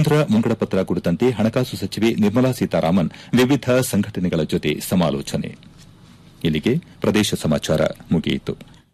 ಕೇಂದ್ರ ಮುಂಗಡ ಪತ್ರ ಕುರಿತಂತೆ ಹಣಕಾಸು ಸಚಿವೆ ನಿರ್ಮಲಾ ಸೀತಾರಾಮನ್ ವಿವಿಧ ಸಂಘಟನೆಗಳ ಜೊತೆ ಸಮಾಲೋಚನೆ ಇಲ್ಲಿಗೆ ಪ್ರದೇಶ ಸಮಾಚಾರ ಮುಗಿಯಿತು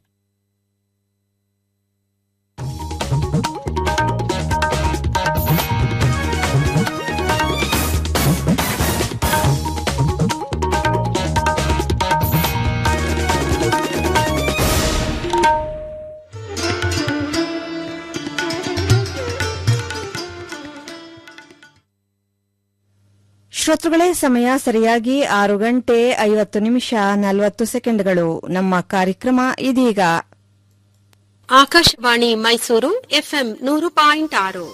ಶ್ರೋತೃಗಳೇ ಸಮಯ ಸರಿಯಾಗಿ ಆರು ಗಂಟೆ ಐವತ್ತು ನಿಮಿಷ ನಲವತ್ತು ಸೆಕೆಂಡ್ಗಳು ನಮ್ಮ ಕಾರ್ಯಕ್ರಮ ಇದೀಗ ಆಕಾಶವಾಣಿ ಮೈಸೂರು ಎಫ್ಎಂ ನೂರು ಪಾಯಿಂಟ್ ಆರು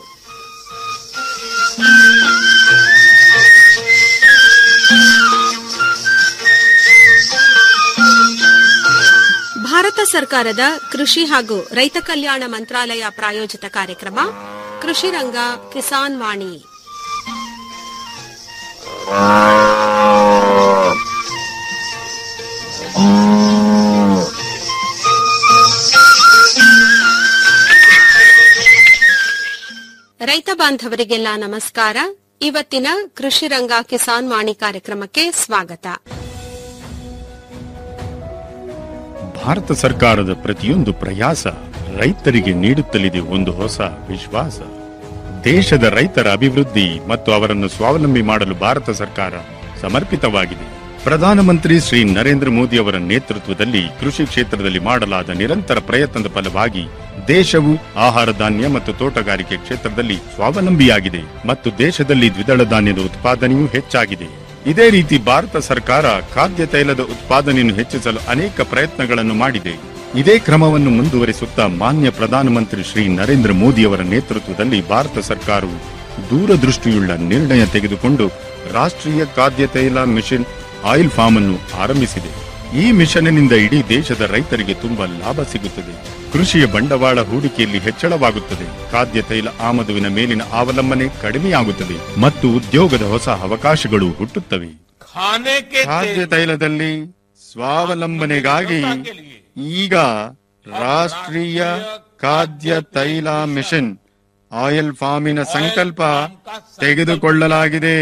ಭಾರತ ಸರ್ಕಾರದ ಕೃಷಿ ಹಾಗೂ ರೈತ ಕಲ್ಯಾಣ ಮಂತ್ರಾಲಯ ಪ್ರಾಯೋಜಿತ ಕಾರ್ಯಕ್ರಮ ಕೃಷಿ ರಂಗ ಕಿಸಾನ್ ವಾಣಿ ರೈತ ಬಾಂಧವರಿಗೆಲ್ಲ ನಮಸ್ಕಾರ ಇವತ್ತಿನ ಕೃಷಿ ರಂಗ ಕಿಸಾನ್ ವಾಣಿ ಕಾರ್ಯಕ್ರಮಕ್ಕೆ ಸ್ವಾಗತ ಭಾರತ ಸರ್ಕಾರದ ಪ್ರತಿಯೊಂದು ಪ್ರಯಾಸ ರೈತರಿಗೆ ನೀಡುತ್ತಲಿದೆ ಒಂದು ಹೊಸ ವಿಶ್ವಾಸ ದೇಶದ ರೈತರ ಅಭಿವೃದ್ಧಿ ಮತ್ತು ಅವರನ್ನು ಸ್ವಾವಲಂಬಿ ಮಾಡಲು ಭಾರತ ಸರ್ಕಾರ ಸಮರ್ಪಿತವಾಗಿದೆ ಪ್ರಧಾನಮಂತ್ರಿ ಶ್ರೀ ನರೇಂದ್ರ ಮೋದಿ ಅವರ ನೇತೃತ್ವದಲ್ಲಿ ಕೃಷಿ ಕ್ಷೇತ್ರದಲ್ಲಿ ಮಾಡಲಾದ ನಿರಂತರ ಪ್ರಯತ್ನದ ಫಲವಾಗಿ ದೇಶವು ಆಹಾರ ಧಾನ್ಯ ಮತ್ತು ತೋಟಗಾರಿಕೆ ಕ್ಷೇತ್ರದಲ್ಲಿ ಸ್ವಾವಲಂಬಿಯಾಗಿದೆ ಮತ್ತು ದೇಶದಲ್ಲಿ ದ್ವಿದಳ ಧಾನ್ಯದ ಉತ್ಪಾದನೆಯೂ ಹೆಚ್ಚಾಗಿದೆ ಇದೇ ರೀತಿ ಭಾರತ ಸರ್ಕಾರ ಖಾದ್ಯ ತೈಲದ ಉತ್ಪಾದನೆಯನ್ನು ಹೆಚ್ಚಿಸಲು ಅನೇಕ ಪ್ರಯತ್ನಗಳನ್ನು ಮಾಡಿದೆ ಇದೇ ಕ್ರಮವನ್ನು ಮುಂದುವರಿಸುತ್ತಾ ಮಾನ್ಯ ಪ್ರಧಾನಮಂತ್ರಿ ಶ್ರೀ ನರೇಂದ್ರ ಮೋದಿ ಅವರ ನೇತೃತ್ವದಲ್ಲಿ ಭಾರತ ಸರ್ಕಾರವು ದೂರದೃಷ್ಟಿಯುಳ್ಳ ನಿರ್ಣಯ ತೆಗೆದುಕೊಂಡು ರಾಷ್ಟ್ರೀಯ ಖಾದ್ಯ ತೈಲ ಮಿಷನ್ ಆಯಿಲ್ ಫಾರ್ಮ್ ಅನ್ನು ಆರಂಭಿಸಿದೆ ಈ ಮಿಷನ್ನಿಂದ ಇಡೀ ದೇಶದ ರೈತರಿಗೆ ತುಂಬಾ ಲಾಭ ಸಿಗುತ್ತದೆ ಕೃಷಿಯ ಬಂಡವಾಳ ಹೂಡಿಕೆಯಲ್ಲಿ ಹೆಚ್ಚಳವಾಗುತ್ತದೆ ಖಾದ್ಯ ತೈಲ ಆಮದುವಿನ ಮೇಲಿನ ಅವಲಂಬನೆ ಕಡಿಮೆಯಾಗುತ್ತದೆ ಮತ್ತು ಉದ್ಯೋಗದ ಹೊಸ ಅವಕಾಶಗಳು ಹುಟ್ಟುತ್ತವೆ खाने के ಖಾದ್ಯ तेल ತೈಲದಲ್ಲಿ ಸ್ವಾವಲಂಬನೆಗಾಗಿ ಈಗ ರಾಷ್ಟ್ರೀಯ ಖಾದ್ಯ ತೈಲ ಮಿಷನ್ ಆಯಿಲ್ ಫಾರ್ಮಿನ ಸಂಕಲ್ಪ ತೆಗೆದುಕೊಳ್ಳಲಾಗಿದೆ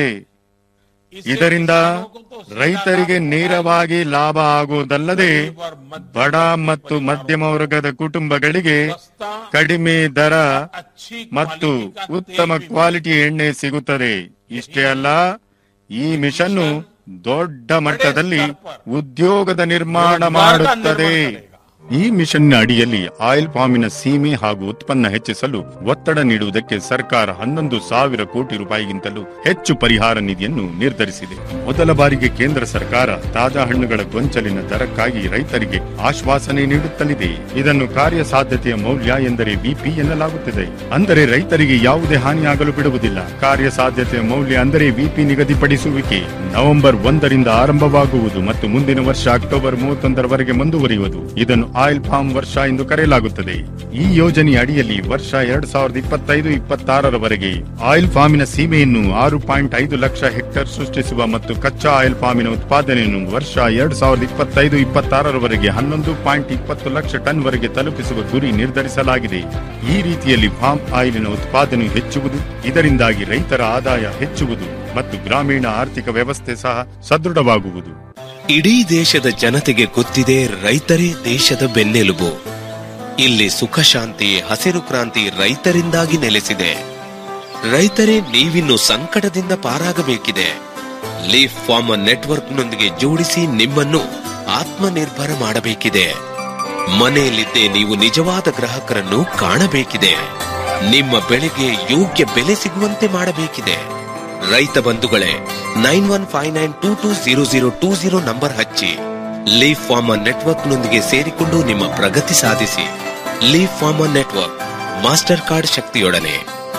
ಇದರಿಂದ ರೈತರಿಗೆ ನೇರವಾಗಿ ಲಾಭ ಆಗುವುದಲ್ಲದೆ ಬಡ ಮತ್ತು ಮಧ್ಯಮ ವರ್ಗದ ಕುಟುಂಬಗಳಿಗೆ ಕಡಿಮೆ ದರ अच्छी ಮತ್ತು क्वालिटी का ಉತ್ತಮ तेल भी ಕ್ವಾಲಿಟಿ ಎಣ್ಣೆ ಸಿಗುತ್ತದೆ ಇಷ್ಟೇ ಅಲ್ಲ ಈ ಮಿಷನ್ನು ದೊಡ್ಡ ಮಟ್ಟದಲ್ಲಿ ಉದ್ಯೋಗದ ನಿರ್ಮಾಣ ಮಾಡುತ್ತದೆ ಈ ಮಿಷನ್ನ ಅಡಿಯಲ್ಲಿ ಆಯಿಲ್ ಪಾಮಿನ ಸೀಮೆ ಹಾಗೂ ಉತ್ಪನ್ನ ಹೆಚ್ಚಿಸಲು ಒತ್ತಡ ನೀಡುವುದಕ್ಕೆ ಸರ್ಕಾರ ಹನ್ನೊಂದು ಸಾವಿರ ಕೋಟಿ ರೂಪಾಯಿಗಿಂತಲೂ ಹೆಚ್ಚು ಪರಿಹಾರ ನಿಧಿಯನ್ನು ನಿರ್ಧರಿಸಿದೆ ಮೊದಲ ಬಾರಿಗೆ ಕೇಂದ್ರ ಸರ್ಕಾರ ತಾಜಾ ಹಣ್ಣುಗಳ ಗೊಂಚಲಿನ ದರಕ್ಕಾಗಿ ರೈತರಿಗೆ ಆಶ್ವಾಸನೆ ನೀಡುತ್ತಲಿದೆ ಇದನ್ನು ಕಾರ್ಯಸಾಧ್ಯತೆಯ ಮೌಲ್ಯ ಎಂದರೆ ವಿಪಿ ಎನ್ನಲಾಗುತ್ತದೆ ಅಂದರೆ ರೈತರಿಗೆ ಯಾವುದೇ ಹಾನಿಯಾಗಲು ಬಿಡುವುದಿಲ್ಲ ಕಾರ್ಯಸಾಧ್ಯತೆಯ ಮೌಲ್ಯ ಅಂದರೆ ವಿಪಿ ನಿಗದಿಪಡಿಸುವಿಕೆ ನವೆಂಬರ್ ಒಂದರಿಂದ ಆರಂಭವಾಗುವುದು ಮತ್ತು ಮುಂದಿನ ವರ್ಷ ಅಕ್ಟೋಬರ್ ಮೂವತ್ತೊಂದರವರೆಗೆ ಮುಂದುವರಿಯುವುದು ಇದನ್ನು ಆಯಿಲ್ ಫಾರ್ಮ್ ವರ್ಷ ಎಂದು ಕರೆಯಲಾಗುತ್ತದೆ ಈ ಯೋಜನೆಯ ಅಡಿಯಲ್ಲಿ ವರ್ಷ ಎರಡ್ ಸಾವಿರದ ಇಪ್ಪತ್ತೈದು ಇಪ್ಪತ್ತಾರರವರೆಗೆ ಆಯಿಲ್ ಫಾರ್ಮಿನ ಸೀಮೆಯನ್ನು ಆರು ಪಾಯಿಂಟ್ ಐದು ಲಕ್ಷ ಹೆಕ್ಟೇರ್ ಸೃಷ್ಟಿಸುವ ಮತ್ತು ಕಚ್ಚಾ ಆಯಿಲ್ ಫಾರ್ಮಿನ ಉತ್ಪಾದನೆಯನ್ನು ವರ್ಷ ಎರಡ್ ಸಾವಿರದ ಇಪ್ಪತ್ತೈದು ಇಪ್ಪತ್ತಾರರವರೆಗೆ ಹನ್ನೊಂದು ಪಾಯಿಂಟ್ ಇಪ್ಪತ್ತು ಲಕ್ಷ ಟನ್ ವರೆಗೆ ತಲುಪಿಸುವ ಗುರಿ ನಿರ್ಧರಿಸಲಾಗಿದೆ ಈ ರೀತಿಯಲ್ಲಿ ಫಾರ್ಮ್ ಆಯಿಲಿನ ಉತ್ಪಾದನೆ ಹೆಚ್ಚುವುದು ಇದರಿಂದಾಗಿ ರೈತರ ಆದಾಯ ಹೆಚ್ಚುವುದು ಮತ್ತು ಗ್ರಾಮೀಣ ಆರ್ಥಿಕ ವ್ಯವಸ್ಥೆ ಸಹ ಸದೃಢವಾಗುವುದು ಇಡೀ ದೇಶದ ಜನತೆಗೆ ಗೊತ್ತಿದೆ ರೈತರೇ ದೇಶದ ಬೆನ್ನೆಲುಬು ಇಲ್ಲಿ ಸುಖ ಶಾಂತಿ ಹಸಿರು ಕ್ರಾಂತಿ ರೈತರಿಂದಾಗಿ ನೆಲೆಸಿದೆ ರೈತರೇ ನೀವಿನ್ನು ಸಂಕಟದಿಂದ ಪಾರಾಗಬೇಕಿದೆ ಲೀಫ್ ಫಾರ್ಮರ್ ನೆಟ್ವರ್ಕ್ನೊಂದಿಗೆ ಜೋಡಿಸಿ ನಿಮ್ಮನ್ನು ಆತ್ಮನಿರ್ಭರ ಮಾಡಬೇಕಿದೆ ಮನೆಯಲ್ಲಿದ್ದೇ ನೀವು ನಿಜವಾದ ಗ್ರಾಹಕರನ್ನು ಕಾಣಬೇಕಿದೆ ನಿಮ್ಮ ಬೆಳೆಗೆ ಯೋಗ್ಯ ಬೆಲೆ ಸಿಗುವಂತೆ ಮಾಡಬೇಕಿದೆ ರೈತ ಬಂಧುಗಳೇ nine one five nine two two zero zero two zero number ಹಚ್ಚಿ ಲೀಫ್ ಫಾರ್ಮರ್ ನೆಟ್ವರ್ಕ್ನೊಂದಿಗೆ ಸೇರಿಕೊಂಡು ನಿಮ್ಮ ಪ್ರಗತಿ ಸಾಧಿಸಿ leaf farmer network master card ಶಕ್ತಿಯೊಡನೆ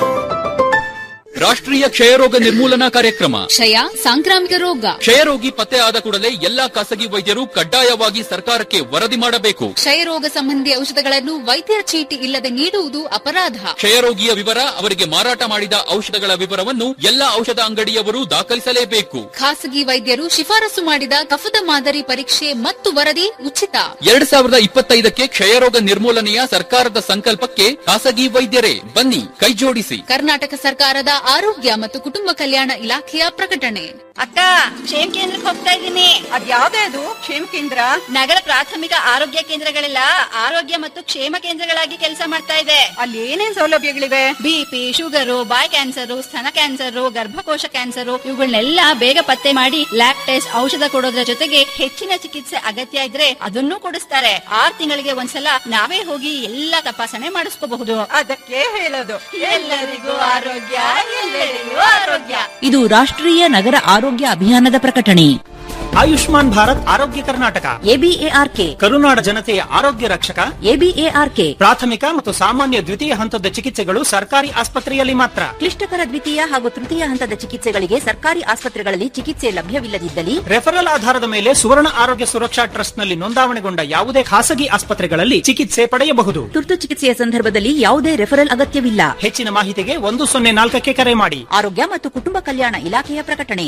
ರಾಷ್ಟ್ರೀಯ ಕ್ಷಯರೋಗ ನಿರ್ಮೂಲನಾ ಕಾರ್ಯಕ್ರಮ ಕ್ಷಯ ಸಾಂಕ್ರಾಮಿಕ ರೋಗ ಕ್ಷಯರೋಗಿ ಪತ್ತೆ ಆದ ಕೂಡಲೇ ಎಲ್ಲಾ ಖಾಸಗಿ ವೈದ್ಯರು ಕಡ್ಡಾಯವಾಗಿ ಸರ್ಕಾರಕ್ಕೆ ವರದಿ ಮಾಡಬೇಕು ಕ್ಷಯರೋಗ ಸಂಬಂಧಿ ಔಷಧಗಳನ್ನು ವೈದ್ಯರ ಚೀಟಿ ಇಲ್ಲದೆ ನೀಡುವುದು ಅಪರಾಧ ಕ್ಷಯರೋಗಿಯ ವಿವರ ಅವರಿಗೆ ಮಾರಾಟ ಮಾಡಿದ ಔಷಧಗಳ ವಿವರವನ್ನು ಎಲ್ಲಾ ಔಷಧ ಅಂಗಡಿಯವರು ದಾಖಲಿಸಲೇಬೇಕು ಖಾಸಗಿ ವೈದ್ಯರು ಶಿಫಾರಸು ಮಾಡಿದ ಕಫದ ಮಾದರಿ ಪರೀಕ್ಷೆ ಮತ್ತು ವರದಿ ಉಚಿತ ಎರಡ್ ಸಾವಿರದ ಇಪ್ಪತ್ತೈದಕ್ಕೆ ಕ್ಷಯರೋಗ ನಿರ್ಮೂಲನೆಯ ಸರ್ಕಾರದ ಸಂಕಲ್ಪಕ್ಕೆ ಖಾಸಗಿ ವೈದ್ಯರೇ ಬನ್ನಿ ಕೈಜೋಡಿಸಿ ಕರ್ನಾಟಕ ಸರ್ಕಾರದ ಆರೋಗ್ಯ ಮತ್ತು ಕುಟುಂಬ ಕಲ್ಯಾಣ ಇಲಾಖೆಯ ಪ್ರಕಟಣೆ ಅಕ್ಕ ಕ್ಷೇಮ ಕೇಂದ್ರಕ್ಕೆ ಹೋಗ್ತಾ ಇದ್ದೀನಿ ಅದ್ಯಾವ್ದೇ ಅದು ಕ್ಷೇಮ ಕೇಂದ್ರ ನಗರ ಪ್ರಾಥಮಿಕ ಆರೋಗ್ಯ ಕೇಂದ್ರಗಳೆಲ್ಲ ಆರೋಗ್ಯ ಮತ್ತು ಕ್ಷೇಮ ಕೇಂದ್ರಗಳಾಗಿ ಕೆಲಸ ಮಾಡ್ತಾ ಇದೆ ಅಲ್ಲಿ ಏನೇನ್ ಸೌಲಭ್ಯಗಳಿವೆ ಬಿಪಿ ಶುಗರು ಬಾಯ್ ಕ್ಯಾನ್ಸರ್ ಸ್ತನ ಕ್ಯಾನ್ಸರ್ ಗರ್ಭಕೋಶ ಕ್ಯಾನ್ಸರ್ ಇವುಗಳನ್ನೆಲ್ಲ ಬೇಗ ಪತ್ತೆ ಮಾಡಿ ಲ್ಯಾಬ್ ಟೆಸ್ಟ್ ಔಷಧ ಕೊಡೋದ್ರ ಜೊತೆಗೆ ಹೆಚ್ಚಿನ ಚಿಕಿತ್ಸೆ ಅಗತ್ಯ ಇದ್ರೆ ಅದನ್ನೂ ಕೊಡಿಸ್ತಾರೆ ಆರ್ ತಿಂಗಳಿಗೆ ಒಂದ್ಸಲ ನಾವೇ ಹೋಗಿ ಎಲ್ಲ ತಪಾಸಣೆ ಮಾಡಿಸ್ಕೋಬಹುದು ಅದಕ್ಕೆ ಹೇಳೋದು ಎಲ್ಲರಿಗೂ ಆರೋಗ್ಯ ಎಲ್ಲರಿಗೂ ಆರೋಗ್ಯ ಇದು ರಾಷ್ಟ್ರೀಯ ನಗರ ಆರೋಗ್ಯ ಅಭಿಯಾನದ ಪ್ರಕಟಣೆ ಆಯುಷ್ಮಾನ್ ಭಾರತ್ ಆರೋಗ್ಯ ಕರ್ನಾಟಕ ಎಬಿಎಆರ್ಕೆ ಕರುನಾಡ ಜನತೆಯ ಆರೋಗ್ಯ ರಕ್ಷಕ ಎಬಿಎಆರ್ಕೆ ಪ್ರಾಥಮಿಕ ಮತ್ತು ಸಾಮಾನ್ಯ ದ್ವಿತೀಯ ಹಂತದ ಚಿಕಿತ್ಸೆಗಳು ಸರ್ಕಾರಿ ಆಸ್ಪತ್ರೆಯಲ್ಲಿ ಮಾತ್ರ ಕ್ಲಿಷ್ಟಕರ ದ್ವಿತೀಯ ಹಾಗೂ ತೃತೀಯ ಹಂತದ ಚಿಕಿತ್ಸೆಗಳಿಗೆ ಸರ್ಕಾರಿ ಆಸ್ಪತ್ರೆಗಳಲ್ಲಿ ಚಿಕಿತ್ಸೆ ಲಭ್ಯವಿಲ್ಲದಿದ್ದಲ್ಲಿ ರೆಫರಲ್ ಆಧಾರದ ಮೇಲೆ ಸುವರ್ಣ ಆರೋಗ್ಯ ಸುರಕ್ಷಾ ಟ್ರಸ್ಟ್ನಲ್ಲಿ ನೋಂದಾವಣೆಗೊಂಡ ಯಾವುದೇ ಖಾಸಗಿ ಆಸ್ಪತ್ರೆಗಳಲ್ಲಿ ಚಿಕಿತ್ಸೆ ಪಡೆಯಬಹುದು ತುರ್ತು ಚಿಕಿತ್ಸೆಯ ಸಂದರ್ಭದಲ್ಲಿ ಯಾವುದೇ ರೆಫರಲ್ ಅಗತ್ಯವಿಲ್ಲ ಹೆಚ್ಚಿನ ಮಾಹಿತಿಗೆ ಒಂದು ಸೊನ್ನೆ ನಾಲ್ಕಕ್ಕೆ ಕರೆ ಮಾಡಿ ಆರೋಗ್ಯ ಮತ್ತು ಕುಟುಂಬ ಕಲ್ಯಾಣ ಇಲಾಖೆಯ ಪ್ರಕಟಣೆ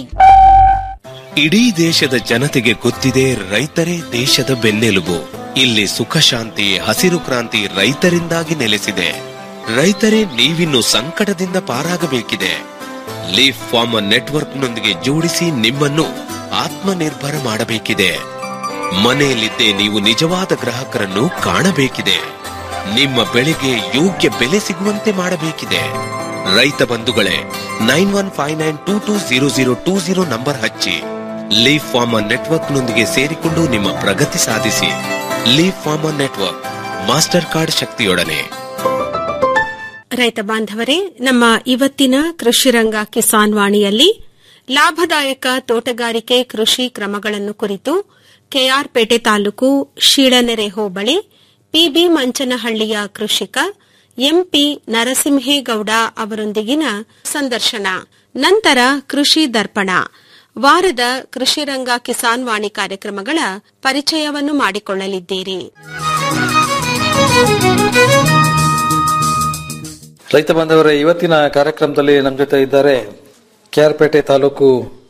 ಇಡೀ ದೇಶದ ಜನತೆಗೆ ಗೊತ್ತಿದೆ ರೈತರೇ ದೇಶದ ಬೆನ್ನೆಲುಬು ಇಲ್ಲಿ ಸುಖ ಶಾಂತಿ ಹಸಿರು ಕ್ರಾಂತಿ ರೈತರಿಂದಾಗಿ ನೆಲೆಸಿದೆ ರೈತರೇ ನೀವಿನ್ನು ಸಂಕಟದಿಂದ ಪಾರಾಗಬೇಕಿದೆ ಲೀಫ್ ಫಾರ್ಮರ್ ನೆಟ್ವರ್ಕ್ನೊಂದಿಗೆ ಜೋಡಿಸಿ ನಿಮ್ಮನ್ನು ಆತ್ಮನಿರ್ಭರ ಮಾಡಬೇಕಿದೆ ಮನೆಯಲ್ಲಿದ್ದೇ ನೀವು ನಿಜವಾದ ಗ್ರಾಹಕರನ್ನು ಕಾಣಬೇಕಿದೆ ನಿಮ್ಮ ಬೆಳೆಗೆ ಯೋಗ್ಯ ಬೆಲೆ ಸಿಗುವಂತೆ ಮಾಡಬೇಕಿದೆ ರೈತ ಬಂಧುಗಳೇ nine one five nine two two zero zero two zero number ಹಚ್ಚಿ ಲೀಫ್ ಫಾರ್ಮರ್ ನೆಟ್ವರ್ಕ್ನೊಂದಿಗೆ ಸೇರಿಕೊಂಡು ನಿಮ್ಮ ಪ್ರಗತಿ ಸಾಧಿಸಿ leaf farmer network master card ಶಕ್ತಿಯೊಡನೆ ರೈತ ಬಾಂಧವರೇ ನಮ್ಮ ಇವತ್ತಿನ ಕೃಷಿರಂಗ ಕಿಸಾನ್ ವಾಣಿಯಲ್ಲಿ ಲಾಭದಾಯಕ ತೋಟಗಾರಿಕೆ ಕೃಷಿ ಕ್ರಮಗಳನ್ನು ಕುರಿತು ಕೆಆರ್ಪೇಟೆ ತಾಲೂಕು ಶೀಳನೆರೆ ಹೋಬಳಿ ಪಿಬಿ ಮಂಚನಹಳ್ಳಿಯ ಕೃಷಿಕ ಎಂಪಿ ನರಸಿಂಹೇಗೌಡ ಅವರೊಂದಿಗಿನ ಸಂದರ್ಶನ ನಂತರ ಕೃಷಿ ದರ್ಪಣ ವಾರದ ಕೃಷಿರಂಗ ಕಿಸಾನ್ ವಾಣಿ ಕಾರ್ಯಕ್ರಮಗಳ ಪರಿಚಯವನ್ನು ಮಾಡಿಕೊಳ್ಳಲಿದ್ದೀರಿ ರೈತ ಬಾಂಧವರೇ ಇವತ್ತಿನ ಕಾರ್ಯಕ್ರಮದಲ್ಲಿ ನಮ್ಮ ಜೊತೆ ಇದ್ದಾರೆ ಕೆಆರ್ಪೇಟೆ ತಾಲೂಕು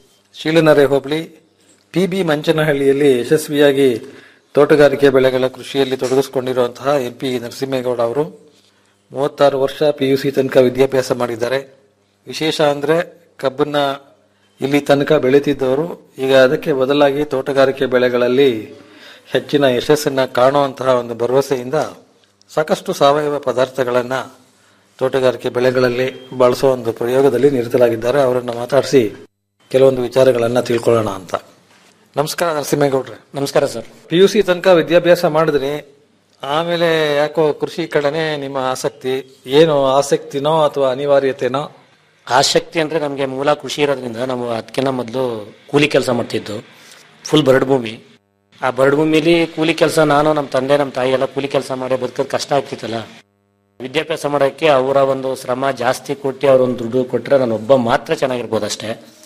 ಶೀಲನರೆ ಹೋಬಳಿ ಪಿ ಬಿ ಮಂಚನಹಳ್ಳಿಯಲ್ಲಿ ಯಶಸ್ವಿಯಾಗಿ ತೋಟಗಾರಿಕೆ ಬೆಳೆಗಳ ಕೃಷಿಯಲ್ಲಿ ತೊಡಗಿಸಿಕೊಂಡಿರುವಂತಹ ಎಂ ಪಿ ನರಸಿಂಹೇಗೌಡ ಅವರು ಮೂವತ್ತಾರು ವರ್ಷ ಪಿ ಯು ಸಿ ತನಕ ವಿದ್ಯಾಭ್ಯಾಸ ಮಾಡಿದ್ದಾರೆ ವಿಶೇಷ ಅಂದ್ರೆ ಕಬ್ಬನ್ನ ಇಲ್ಲಿ ತನಕ ಬೆಳೀತಿದ್ದವರು ಈಗ ಅದಕ್ಕೆ ಬದಲಾಗಿ ತೋಟಗಾರಿಕೆ ಬೆಳೆಗಳಲ್ಲಿ ಹೆಚ್ಚಿನ ಯಶಸ್ಸನ್ನ ಕಾಣುವಂತಹ ಒಂದು ಭರವಸೆಯಿಂದ ಸಾಕಷ್ಟು ಸಾವಯವ ಪದಾರ್ಥಗಳನ್ನ ತೋಟಗಾರಿಕೆ ಬೆಳೆಗಳಲ್ಲಿ ಬಳಸೋ ಒಂದು ಪ್ರಯೋಗದಲ್ಲಿ ನಿರತರಾಗಿದ್ದಾರೆ ಅವರನ್ನ ಮಾತಾಡಿಸಿ ಕೆಲವೊಂದು ವಿಚಾರಗಳನ್ನ ತಿಳ್ಕೊಳ್ಳೋಣ ಅಂತ ನಮಸ್ಕಾರ ನರಸಿಂಹೇಗೌಡ್ರೆ ನಮಸ್ಕಾರ ಸರ್ ಪಿ ಯು ಸಿ ತನಕ ವಿದ್ಯಾಭ್ಯಾಸ ಮಾಡಿದ್ರಿ ಆಮೇಲೆ ಯಾಕೋ ಕೃಷಿ ಕಡೆನೆ ನಿಮ್ಮ ಆಸಕ್ತಿ ಏನು ಆಸಕ್ತಿನೋ ಅಥವಾ ಅನಿವಾರ್ಯತೆನೋ ಆಸಕ್ತಿ ಅಂದ್ರೆ ನಮಗೆ ಮೂಲ ಕೃಷಿ ಇರೋದ್ರಿಂದ ನಾವು ಅದಕ್ಕಿಂತ ಮೊದಲು ಕೂಲಿ ಕೆಲಸ ಮಾಡ್ತಿದ್ದು ಫುಲ್ ಬರಡು ಭೂಮಿ ಆ ಬರಡು ಭೂಮಿಲಿ ಕೂಲಿ ಕೆಲಸ ನಾನು ನಮ್ಮ ತಂದೆ ನಮ್ಮ ತಾಯಿ ಎಲ್ಲ ಕೂಲಿ ಕೆಲಸ ಮಾಡಿ ಬದುಕೋದು ಕಷ್ಟ ಆಗ್ತಿತ್ತಲ್ಲ ವಿದ್ಯಾಭ್ಯಾಸ ಮಾಡೋಕ್ಕೆ ಅವರ ಒಂದು ಶ್ರಮ ಜಾಸ್ತಿ ಕೊಟ್ಟು ಅವ್ರ ಒಂದು ದುಡ್ಡು ಕೊಟ್ಟರೆ ನಾನು ಒಬ್ಬ ಮಾತ್ರ ಚೆನ್ನಾಗಿರ್ಬೋದು ಅಷ್ಟೇ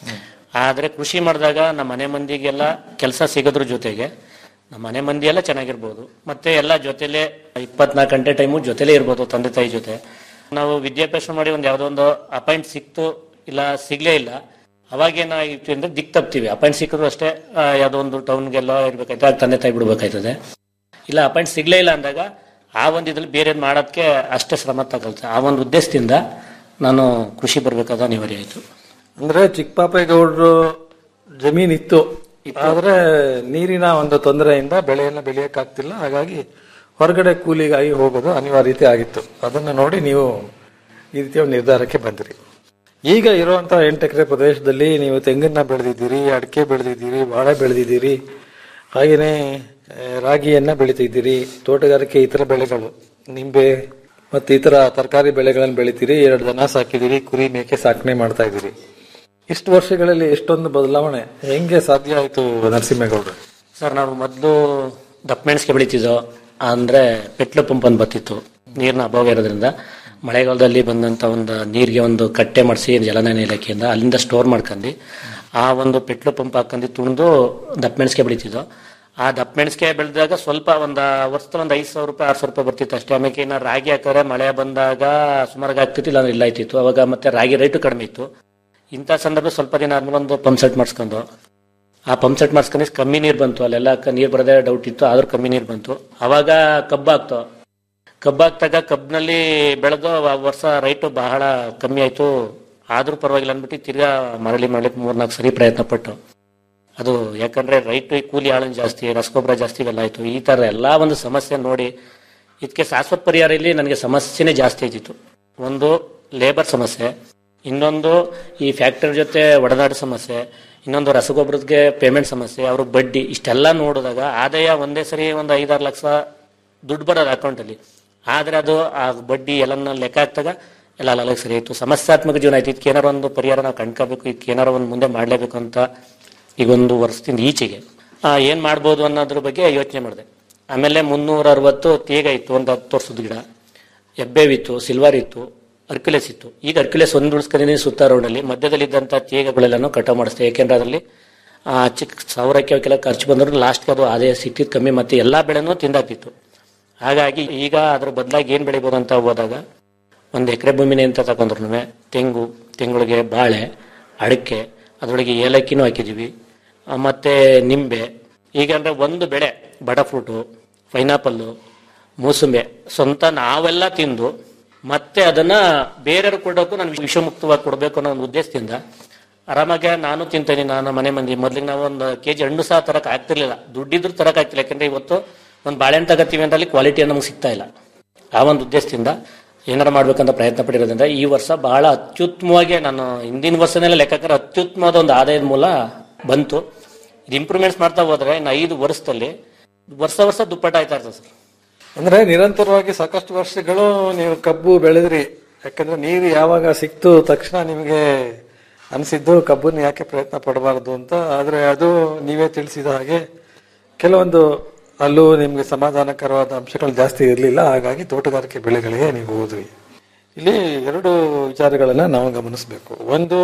ಆದರೆ ಕೃಷಿ ಮಾಡಿದಾಗ ನಮ್ಮ ಮನೆ ಮಂದಿಗೆಲ್ಲ ಕೆಲಸ ಸಿಗೋದ್ರ ಜೊತೆಗೆ ನಮ್ಮ ಮನೆ ಮಂದಿ ಎಲ್ಲ ಚೆನ್ನಾಗಿರ್ಬೋದು ಮತ್ತೆ ಎಲ್ಲ ಜೊತೆಲೆ ಇಪ್ಪತ್ನಾಲ್ಕು ಗಂಟೆ ಟೈಮು ಜೊತೆಲೇ ಇರ್ಬೋದು ತಂದೆ ತಾಯಿ ಜೊತೆ ನಾವು ವಿದ್ಯಾಭ್ಯಾಸ ಮಾಡಿ ಒಂದು ಯಾವುದೋ ಒಂದು ಅಪಾಯಿಂಟ್ ಸಿಕ್ತು ಇಲ್ಲ ಸಿಗ್ಲೇ ಇಲ್ಲ ಅವಾಗ ಏನಾಗಿತ್ತು ಅಂದ್ರೆ ದಿಕ್ ತಪ್ತೀವಿ ಅಪಾಯಿಂಟ್ ಸಿಕ್ಕಿದ್ರು ಅಷ್ಟೇ ಆ, ಯಾವುದೋ ಒಂದು ಟೌನ್ಗೆಲ್ಲ ಇರ್ಬೇಕಾಯ್ತು ಆಗ ತಂದೆ ತಾಯಿ ಬಿಡ್ಬೇಕಾಯ್ತದೆ ಇಲ್ಲ ಅಪಾಯಿಂಟ್ ಸಿಗ್ಲೇ ಇಲ್ಲ ಅಂದಾಗ ಆ ಒಂದು ಇದ್ರಲ್ಲಿ ಬೇರೆ ಮಾಡೋದಕ್ಕೆ ಅಷ್ಟೇ ಶ್ರಮ ತಗೊಳ್ತೆ ಆ ಒಂದು ಉದ್ದೇಶದಿಂದ ನಾನು ಕೃಷಿ ಬರ್ಬೇಕಾದ ಅನಿವಾರ್ಯ ಆಯ್ತು ಅಂದ್ರೆ ಚಿಕ್ಕಪಾಪೇಗೌಡರು ಜಮೀನ್ ಇತ್ತು ಆದ್ರೆ ನೀರಿನ ಒಂದು ತೊಂದರೆಯಿಂದ ಬೆಳೆಯನ್ನ ಬೆಳೆಯಕ್ಕಾಗ್ತಿಲ್ಲ ಹಾಗಾಗಿ ಹೊರಗಡೆ ಕೂಲಿಗಾಗಿ ಹೋಗೋದು ಅನಿವಾರ್ಯತೆ ಆಗಿತ್ತು ಅದನ್ನ ನೋಡಿ ನೀವು ಈ ರೀತಿಯ ಒಂದು ನಿರ್ಧಾರಕ್ಕೆ ಬಂದ್ರಿ ಈಗ ಇರುವಂತ ಎಂಟು ಎಕರೆ ಪ್ರದೇಶದಲ್ಲಿ ನೀವು ತೆಂಗನ್ನ ಬೆಳೆದಿದ್ದೀರಿ ಅಡಿಕೆ ಬೆಳೆದಿದ್ದೀರಿ ಬಾಳೆ ಬೆಳೆದಿದ್ದೀರಿ ಹಾಗೇನೆ ಆ, ರಾಗಿಯನ್ನ ಬೆಳಿತಿದ್ದೀರಿ ತೋಟಗಾರಿಕೆ ಇತರ ಬೆಳೆಗಳು ನಿಂಬೆ ಮತ್ತೆ ಇತರ ತರಕಾರಿ ಬೆಳೆಗಳನ್ನು ಬೆಳಿತೀರಿ ಎರಡು ದನ ಸಾಕಿದ್ದೀರಿ ಕುರಿ ಮೇಕೆ ಸಾಕಣೆ ಮಾಡ್ತಾ ಇದ್ದೀರಿ ಇಷ್ಟು ವರ್ಷಗಳಲ್ಲಿ ಎಷ್ಟೊಂದು ಬದಲಾವಣೆ ಹೆಂಗೆ ಸಾಧ್ಯ ಆಯ್ತು ನರಸಿಂಹೇಗೌಡರು ಸರ್ ನಾವು ಮೊದಲು ದಪ್ಪ ಮೆಣಸಿಗೆ ಬೆಳಿತಿದ್ದೋ ಅಂದ್ರೆ ಪೆಟ್ಲು ಪಂಪ್ ಅಂತ ಬರ್ತಿತ್ತು ನೀರಿನ ಅಭಾವ ಇರೋದ್ರಿಂದ ಮಳೆಗಾಲದಲ್ಲಿ ಬಂದಂತ ಒಂದು ನೀರಿಗೆ ಒಂದು ಕಟ್ಟೆ ಮಾಡಿಸಿ ಜಲನಯನ ಇಲಾಖೆಯಿಂದ ಅಲ್ಲಿಂದ ಸ್ಟೋರ್ ಮಾಡ್ಕೊಂಡು ಆ ಒಂದು ಪೆಟ್ಲು ಪಂಪ್ ಹಾಕೊಂಡು ತುಣಿದು ದಪ್ಪ ಮೆಣಸಿಗೆ ಬೆಳಿತಿದ್ದೋ ಆ ದಪ್ಪ ಮೆಣಸಿಗೆ ಬೆಳೆದಾಗ ಸ್ವಲ್ಪ ಒಂದು ವರ್ಷದಲ್ಲಿ ಒಂದು ಐದು ಸಾವಿರ ರೂಪಾಯಿ ಆರು ಸಾವಿರ ರೂಪಾಯಿ ಬರ್ತಿತ್ತು ಅಷ್ಟೇ ಆಮೇಲೆ ಇನ್ನು ರಾಗಿ ಹಾಕಿದ್ರೆ ಮಳೆ ಬಂದಾಗ ಸುಮಾರಾಗಿ ಆಗ್ತಿತ್ತು ಇಲ್ಲ ಇಲ್ಲ ಆಯ್ತಿತ್ತು ಅವಾಗ ಮತ್ತೆ ರಾಗಿ ರೇಟು ಕಡಿಮೆ ಇತ್ತು ಇಂಥ ಸಂದರ್ಭ ಸ್ವಲ್ಪ ದಿನ ಆದ್ಮೇಲೆ ಒಂದು ಪಂಪ್ ಸೆಟ್ ಮಾಡಿಸ್ಕೊಂಡು ಆ ಪಂಪ್ ಸೆಟ್ ಮಾಡಿಸ್ಕೊಂಡು ಕಮ್ಮಿ ನೀರು ಬಂತು ಅಲ್ಲೆಲ್ಲ ಕ- ನೀರು ಬರದೇ ಡೌಟ್ ಇತ್ತು ಆದ್ರೂ ಕಮ್ಮಿ ನೀರು ಬಂತು ಅವಾಗ ಕಬ್ಬು ಆಗ್ತು ಕಬ್ಬು ಹಾಕ್ದಾಗ ಕಬ್ಬಿನಲ್ಲಿ ಬೆಳೆದು ಆ ವರ್ಷ ರೈಟು ಬಹಳ ಕಮ್ಮಿ ಆಯ್ತು ಆದ್ರೂ ಪರವಾಗಿಲ್ಲ ಅಂದ್ಬಿಟ್ಟು ತಿರ್ಗಾ ಮರಳಿ ಮಾಡ್ಲಿಕ್ಕೆ ಮೂರ್ನಾಲ್ಕು ಸರಿ ಪ್ರಯತ್ನ ಪಟ್ಟು ಅದು ಯಾಕಂದ್ರೆ ರೈಟ್ ಕೂಲಿ ಆಳನ್ ಜಾಸ್ತಿ ರಸಗೊಬ್ಬರ ಜಾಸ್ತಿ ಇವೆಲ್ಲ ಆಯ್ತು ಈ ತರ ಎಲ್ಲಾ ಒಂದು ಸಮಸ್ಯೆ ನೋಡಿ ಇದಕ್ಕೆ ಶಾಶ್ವತ ಪರಿಹಾರ ಇಲ್ಲಿ ನನಗೆ ಸಮಸ್ಯೆನೇ ಜಾಸ್ತಿ ಇದ್ದಿತ್ತು ಒಂದು ಲೇಬರ್ ಸಮಸ್ಯೆ ಇನ್ನೊಂದು ಈ ಫ್ಯಾಕ್ಟರಿ ಜೊತೆ ಒಡನಾಟ ಸಮಸ್ಯೆ ಇನ್ನೊಂದು ರಸಗೊಬ್ಬರಕ್ಕೆ ಪೇಮೆಂಟ್ ಸಮಸ್ಯೆ ಅವ್ರ ಬಡ್ಡಿ ಇಷ್ಟೆಲ್ಲ ನೋಡಿದಾಗ ಆದಾಯ ಒಂದೇ ಸರಿ ಒಂದು ಐದಾರು ಲಕ್ಷ ದುಡ್ಡು ಬರೋದು ಅಕೌಂಟಲ್ಲಿ ಆದ್ರೆ ಅದು ಆ ಬಡ್ಡಿ ಎಲ್ಲನ್ನ ಲೆಕ್ಕ ಹಾಕ್ದಾಗ ಎಲ್ಲ ಅಲ್ಲಲ್ಲಿ ಸರಿ ಆಯ್ತು ಸಮಸ್ಯಾತ್ಮಕ ಜೀವನ ಆಯ್ತು ಇದಕ್ಕೆ ಏನಾರ ಒಂದು ಪರಿಹಾರ ನಾವು ಕಂಡ್ಕೋಬೇಕು ಇದಕ್ಕೆ ಏನಾರ ಒಂದು ಮುಂದೆ ಮಾಡಲೇಬೇಕು ಅಂತ ಈಗ ಒಂದು ವರ್ಷದಿಂದ ಈಚೆಗೆ ಆ, ಏನ್ ಮಾಡ್ಬೋದು ಅನ್ನೋದ್ರ ಬಗ್ಗೆ ಯೋಚನೆ ಮಾಡಿದೆ ಆಮೇಲೆ ಮುನ್ನೂರ ಅರವತ್ತು ತೇಗ ಇತ್ತು ಒಂದು ಹತ್ತು ವರ್ಷದ ಗಿಡ ಎಬ್ಬೇವಿತ್ತು ಸಿಲ್ವರ್ ಇತ್ತು ಅರ್ಕ್ಯುಲೆಸ್ ಇತ್ತು ಈಗ ಅರ್ಕ್ಯುಲೆಸ್ ಒಂದು ಉಳಿಸ್ಕೊಂಡಿದ್ದೀನಿ ಸುತ್ತ ರೋಡಲ್ಲಿ ಮಧ್ಯದಲ್ಲಿ ಇದ್ದಂಥ ತೇಗಗಳೆಲ್ಲನೂ ಕಟಾವು ಮಾಡಿಸ್ತೆ ಯಾಕೆಂದ್ರೆ ಅದರಲ್ಲಿ ಆ, ಚಿಕ್ಕ ಸಾವಿರಕ್ಕೆ ಅವಕ್ಕೆಲ್ಲ ಖರ್ಚು ಬಂದ್ರು ಲಾಸ್ಟ್ಗೆ ಅದು ಆದಾಯ ಸಿಕ್ಕಿದ್ ಕಮ್ಮಿ ಮತ್ತೆ ಎಲ್ಲಾ ಬೆಳೆನೂ ತಿಂದಾಕ್ತಿತ್ತು ಹಾಗಾಗಿ ಈಗ ಅದ್ರ ಬದಲಾಗಿ ಏನ್ ಬೆಳಿಬೋದು ಅಂತ ಹೋದಾಗ ಒಂದು ಎಕರೆ ಭೂಮಿನೇ ಅಂತ ತಗೊಂಡ್ರು ತೆಂಗು ತೆಂಗುಳಿಗೆ ಬಾಳೆ ಅಡಿಕೆ ಅದರೊಳಗೆ ಏಲಕ್ಕಿನೂ ಹಾಕಿದೀವಿ ಆ, ಮತ್ತೆ ನಿಂಬೆ ಈಗ ಅಂದ್ರೆ ಒಂದು ಬೆಳೆ ಬಡ ಫ್ರೂಟು ಪೈನಾಪಲ್ಲು ಮೂಸುಂಬೆ ಸ್ವಂತ ನಾವೆಲ್ಲ ತಿಂದು ಮತ್ತೆ ಅದನ್ನ ಬೇರೆಯವ್ರು ಕೊಡೋಕ್ಕೂ ನಾನು ವಿಷಮುಕ್ತವಾಗಿ ಕೊಡಬೇಕು ಅನ್ನೋ ಒಂದು ಉದ್ದೇಶದಿಂದ ಆರಾಮಾಗಿ ನಾನು ತಿಂತೇನೆ ನಾನು ಮನೆ ಮಂದಿ ಮೊದ್ಲಿಗೆ ನಾವು ಒಂದು ಕೆಜಿ ಹಣ್ಣು ಸಹ ತರಕ್ ಆಗ್ತಿರ್ಲಿಲ್ಲ ದುಡ್ಡಿದ್ರು ತರಕ್ ಆಗ್ತಿಲ್ಲ ಯಾಕಂದ್ರೆ ಇವತ್ತು ಒಂದು ಬಾಳೆಹಣ್ಣು ತಗತ್ತೀವಿ ಅಂತ ಅಲ್ಲಿ ಕ್ವಾಲಿಟಿ ನಮ್ಗೆ ಸಿಗ್ತಾ ಇಲ್ಲ ಆ ಒಂದು ಉದ್ದೇಶದಿಂದ ಏನಾರ ಮಾಡ್ಬೇಕಂತ ಪ್ರಯತ್ನ ಪಟ್ಟಿರೋದ್ರಿಂದ ಈ ವರ್ಷ ಬಹಳ ಅತ್ಯುತ್ತಮವಾಗಿ ನಾನು ಹಿಂದಿನ ವರ್ಷನೆಲ್ಲ ಲೆಕ್ಕಾಚಾರ ಅತ್ಯುತ್ತಮವಾದ ಒಂದು ಆದಾಯದ ಮೂಲ ಬಂತು ಇದು ಇಂಪ್ರೂವ್ಮೆಂಟ್ಸ್ ಮಾಡ್ತಾ ಹೋದ್ರೆ ಇನ್ನು ಐದು ವರ್ಷದಲ್ಲಿ ವರ್ಷ ವರ್ಷ ದುಪ್ಪಟ್ಟ ಆಯ್ತಾ ಇರ್ತದೆ ಸರ್ ಅಂದ್ರೆ ನಿರಂತರವಾಗಿ ಸಾಕಷ್ಟು ವರ್ಷಗಳು ನೀವು ಕಬ್ಬು ಬೆಳೆದ್ರಿ ಯಾಕಂದ್ರೆ ನೀರು ಯಾವಾಗ ಸಿಕ್ತು ತಕ್ಷಣ ನಿಮಗೆ ಅನಿಸಿದ್ದು ಕಬ್ಬನ್ನು ಯಾಕೆ ಪ್ರಯತ್ನ ಪಡಬಾರದು ಅಂತ ಆದ್ರೆ ಅದು ನೀವೇ ತಿಳಿಸಿದ ಹಾಗೆ ಕೆಲವೊಂದು ಅಲ್ಲೂ ನಿಮ್ಗೆ ಸಮಾಧಾನಕರವಾದ ಅಂಶಗಳು ಜಾಸ್ತಿ ಇರಲಿಲ್ಲ ಹಾಗಾಗಿ ತೋಟಗಾರಿಕೆ ಬೆಳೆಗಳಿಗೆ ನೀವು ಹೋದ್ರಿ ಇಲ್ಲಿ ಎರಡು ವಿಚಾರಗಳನ್ನ ನಾವು ಗಮನಿಸಬೇಕು ಒಂದು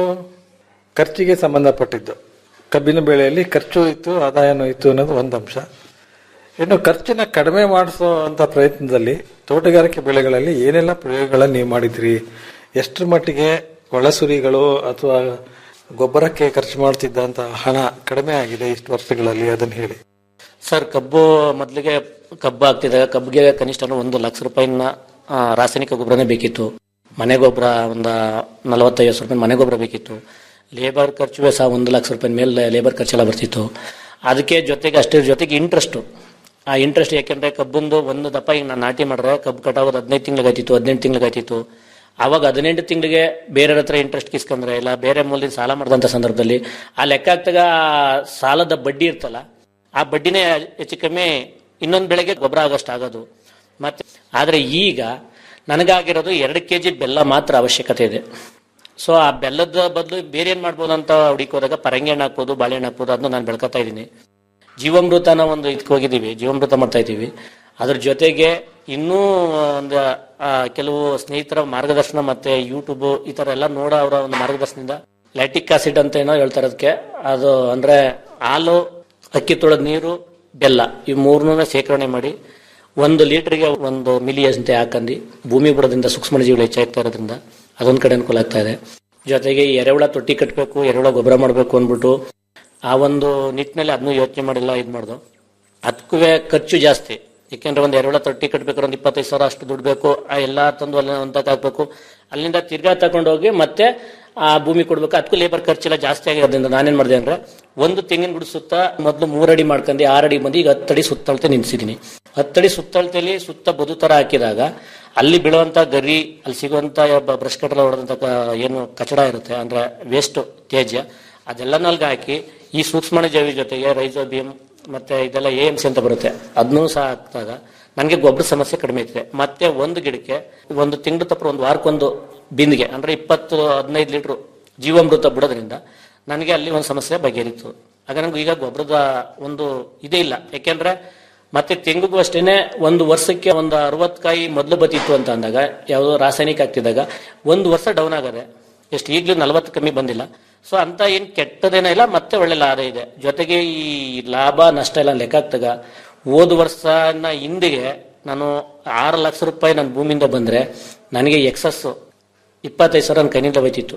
ಖರ್ಚಿಗೆ ಸಂಬಂಧಪಟ್ಟಿದ್ದು ಕಬ್ಬಿನ ಬೆಳೆಯಲ್ಲಿ ಖರ್ಚು ಇತ್ತು ಆದಾಯನೂ ಇತ್ತು ಅನ್ನೋದು ಒಂದು ಅಂಶ ಇನ್ನು ಖರ್ಚನ್ನ ಕಡಿಮೆ ಮಾಡಿಸೋ ಅಂತ ಪ್ರಯತ್ನದಲ್ಲಿ ತೋಟಗಾರಿಕೆ ಬೆಳೆಗಳಲ್ಲಿ ಏನೆಲ್ಲ ಪ್ರಯೋಗಗಳನ್ನ ನೀವು ಮಾಡಿದ್ರಿ ಎಷ್ಟರ ಮಟ್ಟಿಗೆ ಒಳಸುರಿಗಳು ಅಥವಾ ಗೊಬ್ಬರಕ್ಕೆ ಖರ್ಚು ಮಾಡ್ತಿದ್ದಂತ ಹಣ ಕಡಿಮೆ ಆಗಿದೆ ಇಷ್ಟು ವರ್ಷಗಳಲ್ಲಿ ಅದನ್ನ ಹೇಳಿ ಸರ್ ಕಬ್ಬು ಮೊದಲಿಗೆ ಕಬ್ಬು ಆಗ್ತಿದಾಗ ಕಬ್ಬಿಗೆ ಕನಿಷ್ಠ ಅಂದ್ರೆ ಒಂದು ಲಕ್ಷ ರೂಪಾಯಿನ ಆ, ರಾಸಾಯನಿಕ ಗೊಬ್ಬರನೇ ಬೇಕಿತ್ತು ಮನೆ ಗೊಬ್ಬರ ಒಂದು ನಲವತ್ತೈವತ್ತು ರೂಪಾಯಿ ಮನೆ ಗೊಬ್ಬರ ಬೇಕಿತ್ತು ಲೇಬರ್ ಖರ್ಚು ಸಹ ಒಂದು ಲಕ್ಷ ರೂಪಾಯಿ ಮೇಲೆ ಲೇಬರ್ ಖರ್ಚೆಲ್ಲ ಬರ್ತಿತ್ತು ಅದಕ್ಕೆ ಜೊತೆಗೆ ಅಷ್ಟೇ ಜೊತೆಗೆ ಇಂಟ್ರೆಸ್ಟ್ ಆ ಇಂಟ್ರೆಸ್ಟ್ ಯಾಕೆಂದ್ರೆ ಕಬ್ಬಂದು ಒಂದು ದಪ್ಪ ಈಗ ನಾನು ನಾಟಿ ಮಾಡಿದ್ರೆ ಕಬ್ಬು ಕಟಾಗೋದು ಹದಿನೈದು ತಿಂಗಳಿಗೆ ಆಯ್ತಿತ್ತು ಹದಿನೆಂಟು ತಿಂಗಳಿಗೆ ಆಯ್ತಿತ್ತು ಅವಾಗ ಹದಿನೆಂಟು ತಿಂಗಳಿಗೆ ಬೇರೆಯವ್ರ ಹತ್ರ ಇಂಟ್ರೆಸ್ಟ್ ಕಿಸ್ಕೊಂಡ್ರೆ ಇಲ್ಲ ಬೇರೆ ಮೂಲದಿಂದ ಸಾಲ ಮಾಡಿದಂಥ ಸಂದರ್ಭದಲ್ಲಿ ಆ ಲೆಕ್ಕ ಹಾಕ್ದಾಗ ಆ ಸಾಲದ ಬಡ್ಡಿ ಇರ್ತಲ್ಲ ಆ ಬಡ್ಡಿನೇ ಹೆಚ್ಚು ಕಮ್ಮಿ ಇನ್ನೊಂದು ಬೆಳೆಗೆ ಗೊಬ್ಬರ ಆಗಷ್ಟು ಆಗೋದು ಮತ್ತೆ ಆದ್ರೆ ಈಗ ನನಗಾಗಿರೋದು ಎರಡು ಕೆ ಜಿ ಬೆಲ್ಲ ಮಾತ್ರ ಅವಶ್ಯಕತೆ ಇದೆ ಸೊ ಆ ಬೆಲ್ಲದ ಬದಲು ಬೇರೆ ಏನ್ ಮಾಡ್ಬೋದು ಅಂತ ಹುಡುಕಿ ಹೋದಾಗ ಪರಂಗಿ ಹಣ್ಣು ಹಾಕ್ಬೋದು ಬಾಳೆಹಣ್ಣು ಹಾಕ್ಬೋದು ಅದನ್ನ ನಾನು ಬೆಳ್ಕೊತಾ ಇದ್ದೀನಿ ಜೀವಾಮೃತನ ಒಂದು ಇದಕ್ಕೆ ಹೋಗಿದ್ದೀವಿ ಜೀವಾಮೃತ ಮಾಡ್ತಾ ಇದ್ದೀವಿ ಅದ್ರ ಜೊತೆಗೆ ಇನ್ನೂ ಒಂದು ಆ, ಕೆಲವು ಸ್ನೇಹಿತರ ಮಾರ್ಗದರ್ಶನ ಮತ್ತೆ ಯೂಟ್ಯೂಬ್ ಈ ತರ ಎಲ್ಲ ನೋಡೋ ಅವರ ಒಂದು ಮಾರ್ಗದರ್ಶನದಿಂದ ಲ್ಯಾಟಿಕ್ ಆಸಿಡ್ ಅಂತ ಏನೋ ಹೇಳ್ತಾರೆ ಅದಕ್ಕೆ ಅದು ಅಂದ್ರೆ ಹಾಲು ಅಕ್ಕಿ ತೊಳೆದ ನೀರು ಬೆಲ್ಲ ಈ ಮೂರನ್ನ ಶೇಖರಣೆ ಮಾಡಿ ಒಂದು ಲೀಟರ್ಗೆ ಒಂದು ಮಿಲಿ ಅಂತೆ ಹಾಕಂದು ಭೂಮಿ ಬುಡದಿಂದ ಸೂಕ್ಷ್ಮ ಜೀವಿಗಳು ಹೆಚ್ಚಾಗ್ತಾ ಇರೋದ್ರಿಂದ ಅದೊಂದ್ ಕಡೆ ಅನುಕೂಲ ಆಗ್ತಾ ಇದೆ ಜೊತೆಗೆ ಈ ಎರೆಹುಳ ತೊಟ್ಟಿ ಕಟ್ಟಬೇಕು ಎರೆಹುಳ ಗೊಬ್ಬರ ಮಾಡಬೇಕು ಅಂದ್ಬಿಟ್ಟು ಆ ಒಂದು ನಿಟ್ಟಿನಲ್ಲಿ ಅದನ್ನು ಯೋಚನೆ ಮಾಡಿಲ್ಲ ಇದು ಮಾಡ್ದು ಅದಕ್ಕೂ ಖರ್ಚು ಜಾಸ್ತಿ ಯಾಕೆಂದ್ರೆ ಒಂದು ಎರೆಹುಳ ತೊಟ್ಟಿ ಕಟ್ಟಬೇಕಾದ್ರೆ ಒಂದು ಇಪ್ಪತ್ತೈದು ಸಾವಿರ ಅಷ್ಟು ದುಡ್ಡು ಬೇಕು ಆ ಎಲ್ಲಾ ತಂದು ಅಲ್ಲಿ ಒಂದಕ್ಕೆ ಹಾಕ್ಬೇಕು ಅಲ್ಲಿಂದ ತಿರ್ಗಾ ತಗೊಂಡೋಗಿ ಮತ್ತೆ ಆ ಭೂಮಿ ಕೊಡ್ಬೇಕು ಅದಕ್ಕೂ ಲೇಬರ್ ಖರ್ಚೆಲ್ಲ ಜಾಸ್ತಿ ಆಗಿರೋದ್ರಿಂದ ನಾನೇನ್ ಮಾಡಿದೆ ಅಂದ್ರೆ ಒಂದು ತೆಂಗಿನ ಗಿಡ ಸುತ್ತ ಮೊದಲು ಮೂರಡಿ ಮಾಡ್ಕೊಂಡು ಆರಡಿ ಬಂದು ಈಗ ಹತ್ತಡಿ ಸುತ್ತಳತೆ ನಿಲ್ಸಿದೀನಿ ಹತ್ತಡಿ ಸುತ್ತಳತೆಲಿ ಸುತ್ತ ಬದು ತರ ಹಾಕಿದಾಗ ಅಲ್ಲಿ ಬೀಳುವಂತ ಗರಿ ಅಲ್ಲಿ ಸಿಗುವಂತ ಬ್ರಷ್ ಕಟ್ಟಲ ಹೊಡೆದಂತ ಕ- ಏನು ಕಚಡ ಇರುತ್ತೆ ಅಂದ್ರೆ ವೇಸ್ಟ್ ತ್ಯಾಜ್ಯ ಅದೆಲ್ಲ ನಲ್ಗೆ ಹಾಕಿ ಈ ಸೂಕ್ಷ್ಮ ಜೀವಿ ಜೊತೆಗೆ ರೈಸೋಬಿಯಂ ಮತ್ತೆ ಇದೆಲ್ಲ ಎ ಎಂ ಸಿ ಅಂತ ಬರುತ್ತೆ ಅದನ್ನೂ ಸಹ ಹಾಕಿದಾಗ ನನಗೆ ಗೊಬ್ಬರ ಸಮಸ್ಯೆ ಕಡಿಮೆ ಐತೆ ಮತ್ತೆ ಒಂದು ಗಿಡಕ್ಕೆ ಒಂದು ತಿಂಗಳು ತಪ್ಪರ ಒಂದು ವಾರಕ್ಕೊಂದು ಬಿಂದಿಗೆ ಅಂದ್ರೆ ಇಪ್ಪತ್ತು ಹದಿನೈದು ಲೀಟರ್ ಜೀವಾಮೃತ ಬಿಡೋದ್ರಿಂದ ನನಗೆ ಅಲ್ಲಿ ಒಂದು ಸಮಸ್ಯೆ ಬಗೆಹರಿತು ಆಗ ನಂಗೆ ಈಗ ಗೊಬ್ಬರದ ಒಂದು ಇದೇ ಇಲ್ಲ ಯಾಕೆಂದ್ರೆ ಮತ್ತೆ ತೆಂಗಿಗೂ ಅಷ್ಟೇನೆ ಒಂದು ವರ್ಷಕ್ಕೆ ಒಂದು ಅರವತ್ತು ಕಾಯಿ ಮೊದಲು ಬತ್ತಿತ್ತು ಅಂತ ಅಂದಾಗ ಯಾವುದೋ ರಾಸಾಯನಿಕ ಆಗ್ತಿದ್ದಾಗ ಒಂದು ವರ್ಷ ಡೌನ್ ಆಗದೆ ಎಷ್ಟು ಈಗಲೂ ನಲವತ್ತು ಕಮ್ಮಿ ಬಂದಿಲ್ಲ ಸೊ ಅಂತ ಏನ್ ಕೆಟ್ಟದೇನ ಇಲ್ಲ ಮತ್ತೆ ಒಳ್ಳೆ ಲಾಭ ಇದೆ ಜೊತೆಗೆ ಈ ಲಾಭ ನಷ್ಟ ಎಲ್ಲ ಲೆಕ್ಕ ಹಾಕ್ದಾಗ ಹೋದ ವರ್ಷನ ಹಿಂದಿಗೆ ನಾನು ಆರು ಲಕ್ಷ ರೂಪಾಯಿ ನನ್ನ ಭೂಮಿಯಿಂದ ಬಂದ್ರೆ ನನಗೆ ಎಕ್ಸಸ್ ಇಪ್ಪತ್ತೈದು ಸಾವಿರ ನನ್ನ ಕೈನಿಂದ ಹೋಯ್ತಿತ್ತು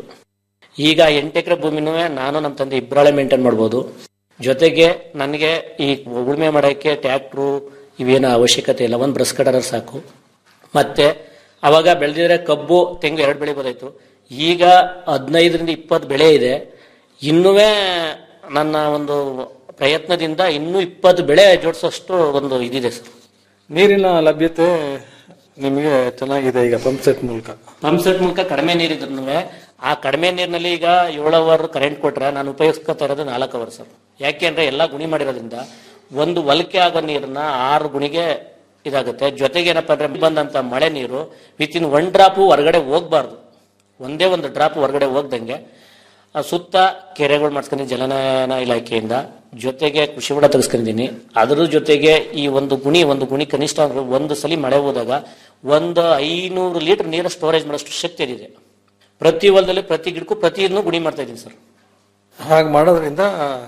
ಈಗ ಎಂಟು ಎಕರೆ ಭೂಮಿನೂ ನಾನು ನಮ್ಮ ತಂದೆ ಇಬ್ಬರಾಳೆ ಮೇಂಟೈನ್ ಮಾಡ್ಬೋದು ಜೊತೆಗೆ ನನಗೆ ಈ ಉಳುಮೆ ಮಾಡೋಕ್ಕೆ ಟ್ಯಾಕ್ಟ್ರು ಇವೇನು ಅವಶ್ಯಕತೆ ಇಲ್ಲ ಒಂದು ಬ್ರಷ್ ಕಟರ್ ಸಾಕು ಮತ್ತೆ ಅವಾಗ ಬೆಳೆದಿದ್ರೆ ಕಬ್ಬು ತೆಂಗು ಎರಡು ಬೆಳಿಬೋದಾಯ್ತು ಈಗ ಹದಿನೈದರಿಂದ ಇಪ್ಪತ್ತು ಬೆಳೆ ಇದೆ ಇನ್ನುವೇ ನನ್ನ ಒಂದು ಪ್ರಯತ್ನದಿಂದ ಇನ್ನೂ ಇಪ್ಪತ್ತು ಬೆಳೆ ಜೋಡಿಸೋಷ್ಟು ಒಂದು ಇದಿದೆ ಸರ್ ನೀರಿನ ಲಭ್ಯತೆ ನಿಮಗೆ ಚೆನ್ನಾಗಿದೆ ಈಗ ಪಂಪ್ ಸೆಟ್ ಮೂಲಕ ಪಂಪ್ ಸೆಟ್ ಮೂಲಕ ಕಡಿಮೆ ನೀರಿದ್ರು ಆ ಕಡಿಮೆ ನೀರಿನಲ್ಲಿ ಈಗ ಏಳು ಅವರ್ ಕರೆಂಟ್ ಕೊಟ್ರೆ ನಾನು ಉಪಯೋಗಿಸ್ಕೊತಾ ಇರೋದು ನಾಲ್ಕು ಅವರ್ ಸರ್ ಯಾಕೆ ಅಂದ್ರೆ ಎಲ್ಲ ಗುಣಿ ಮಾಡಿರೋದ್ರಿಂದ ಒಂದು ಹೊಲಕೆ ಆಗೋ ನೀರನ್ನ ಆರು ಗುಣಿಗೆ ಇದಾಗುತ್ತೆ ಜೊತೆಗೆ ಏನಪ್ಪಾ ಅಂದ್ರೆ ಬಂದಂತ ಮಳೆ ನೀರು ವಿತ್ ಇನ್ ಒನ್ ಡ್ರಾಪು ಹೊರಗಡೆ ಹೋಗ್ಬಾರ್ದು ಒಂದೇ ಒಂದು ಡ್ರಾಪ್ ಹೊರಗಡೆ ಹೋಗ್ದಂಗೆ ಆ ಸುತ್ತ ಕೆರೆಗಳು ಮಾಡ್ಸ್ಕೊಂಡಿದ್ದೀನಿ ಜಲನಯನ ಇಲಾಖೆಯಿಂದ ಜೊತೆಗೆ ಕೃಷಿ ಹೊಡ ತೆಗೆಸ್ಕೊಂಡಿದ್ದೀನಿ ಅದ್ರ ಜೊತೆಗೆ ಈ ಒಂದು ಗುಣಿ ಒಂದು ಗುಣಿ ಕನಿಷ್ಠ ಅಂದ್ರೆ ಒಂದು ಸಲ ಮಳೆ ಹೋದಾಗ ಒಂದು ಐನೂರು ಲೀಟರ್ ನೀರು ಸ್ಟೋರೇಜ್ ಮಾಡೋಷ್ಟು ಶಕ್ತಿ ಇದೆ ಪ್ರತಿ ಹೊಲದಲ್ಲಿ ಪ್ರತಿ ಗಿಡಕ್ಕೂ ಪ್ರತಿ ಇದನ್ನು ಗುಣಿ ಮಾಡ್ತಾ ಇದ್ದೀನಿ ಸರ್ ಹಾಗೆ ಮಾಡೋದ್ರಿಂದ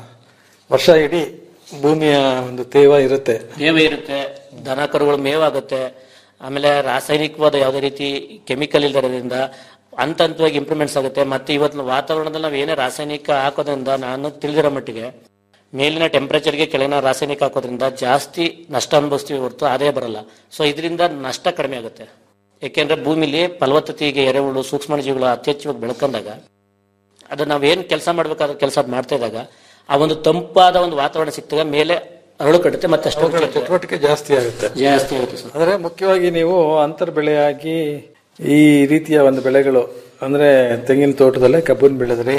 ವರ್ಷ ಇಡೀ ಭೂಮಿಯ ಒಂದು ತೇವ ಇರುತ್ತೆ ಮೇವು ಇರುತ್ತೆ ದನ ಕರುಗಳು ಮೇವಾಗುತ್ತೆ ಆಮೇಲೆ ರಾಸಾಯನಿಕವಾದ ಯಾವುದೇ ರೀತಿ ಕೆಮಿಕಲ್ ಇಲ್ಲದರಿಂದ ಹಂತ ಹಂತವಾಗಿ ಇಂಪ್ರೂವ್ಮೆಂಟ್ಸ್ ಆಗುತ್ತೆ ಮತ್ತೆ ಇವತ್ತಿನ ವಾತಾವರಣದಲ್ಲಿ ನಾವು ಏನೇ ರಾಸಾಯನಿಕ ಹಾಕೋದ್ರಿಂದ ನಾನು ತಿಳಿದಿರೋ ಮಟ್ಟಿಗೆ ಮೇಲಿನ ಟೆಂಪರೇಚರ್ಗೆ ಕೆಳಗಿನ ರಾಸಾಯನಿಕ ಹಾಕೋದ್ರಿಂದ ಜಾಸ್ತಿ ನಷ್ಟ ಅನುಭವಿಸ್ತೀವಿ ಹೊರತು ಆದಾಯ ಬರಲ್ಲ ಸೊ ಇದರಿಂದ ನಷ್ಟ ಕಡಿಮೆ ಆಗುತ್ತೆ ಯಾಕೆಂದ್ರೆ ಭೂಮಿಲಿ ಫಲವತ್ತತೆಗೆ ಎರೆಹುಳು ಸೂಕ್ಷ್ಮಜೀವಿಗಳು ಅತ್ಯಚ್ಛವಾಗಿ ಬೆಳ್ಕೊಂಡಾಗ ಅದು ನಾವೇನ್ ಕೆಲಸ ಮಾಡ್ಬೇಕಾದ್ರೆ ಕೆಲಸ ಮಾಡ್ತಾ ಇದ್ದಾಗ ಆ ಒಂದು ತಂಪಾದ ಒಂದು ವಾತಾವರಣ ಸಿಕ್ತಾಗ ಮೇಲೆ ಅರಳು ಕಟ್ಟುತ್ತೆ ಮತ್ತೆ ಅವುಗಳ ಅಷ್ಟು ಚಟುವಟಿಕೆ ಜಾಸ್ತಿ ಆಗುತ್ತೆ ಜಾಸ್ತಿ ಆಗುತ್ತೆ ಸರ್ ಅಂದ್ರೆ ಮುಖ್ಯವಾಗಿ ನೀವು ಅಂತರ್ ಬೆಳೆಯಾಗಿ ಈ ರೀತಿಯ ಒಂದು ಬೆಳೆಗಳು ಅಂದ್ರೆ ತೆಂಗಿನ ತೋಟದಲ್ಲೇ ಕಬ್ಬನ್ ಬೆಳೆದ್ರಿ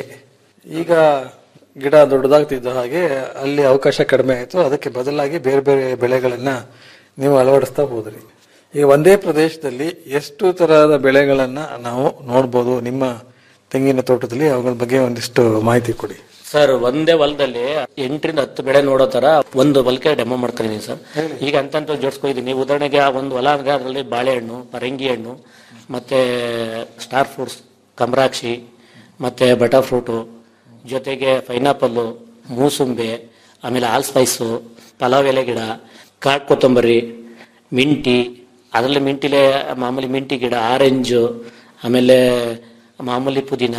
ಈಗ ಗಿಡ ದೊಡ್ಡದಾಗ್ತಿದ್ದ ಹಾಗೆ ಅಲ್ಲಿ ಅವಕಾಶ ಕಡಿಮೆ ಆಯಿತು ಅದಕ್ಕೆ ಬದಲಾಗಿ ಬೇರೆ ಬೇರೆ ಬೆಳೆಗಳನ್ನ ನೀವು ಅಳವಡಿಸ್ತಾ ಹೋದ್ರಿ ಈಗ ಒಂದೇ ಪ್ರದೇಶದಲ್ಲಿ ಎಷ್ಟು ತರಹದ ಬೆಳೆಗಳನ್ನ ನಾವು ನೋಡ್ಬೋದು ನಿಮ್ಮ ತೆಂಗಿನ ತೋಟದಲ್ಲಿ ಅವುಗಳ ಬಗ್ಗೆ ಒಂದಿಷ್ಟು ಮಾಹಿತಿ ಕೊಡಿ ಸರ್ ಒಂದೇ ಹೊಲದಲ್ಲಿ ಎಂಟರಿಂದ ಹತ್ತು ಬೆಳೆ ನೋಡೋ ತರ ಒಂದು ಹೊಲಕ್ಕೆ ಡೆಮೋ ಮಾಡ್ಕೊಂಡಿದ್ದೀನಿ ಸರ್ ಈಗ ಅಂತಂತ ಜೋಡಿಸ್ಕೊಂಡಿದ್ದೀನಿ ಉದಾಹರಣೆಗೆ ಆ ಒಂದು ಹೊಲ ಅಂದ್ರೆ ಅದರಲ್ಲಿ ಬಾಳೆಹಣ್ಣು ಪರಂಗಿ ಹಣ್ಣು ಮತ್ತೆ ಸ್ಟಾರ್ ಫ್ರೂಟ್ಸ್ ಕಮರಾಕ್ಷಿ ಮತ್ತೆ ಬಟರ್ ಫ್ರೂಟು ಜೊತೆಗೆ ಪೈನಾಪಲ್ಲು ಮೂಸುಂಬೆ ಆಮೇಲೆ ಆಲ್ ಸ್ಪೈಸು ಪಲಾವ್ ಎಲೆ ಗಿಡ ಕಾಟ್ ಕೊತ್ತಂಬರಿ ಮಿಂಟಿ ಅದರಲ್ಲಿ ಮಿಂಟಿಲೆ ಮಾಮೂಲಿ ಮಿಂಟಿ ಗಿಡ ಆರೆಂಜು ಆಮೇಲೆ ಮಾಮೂಲಿ ಪುದೀನ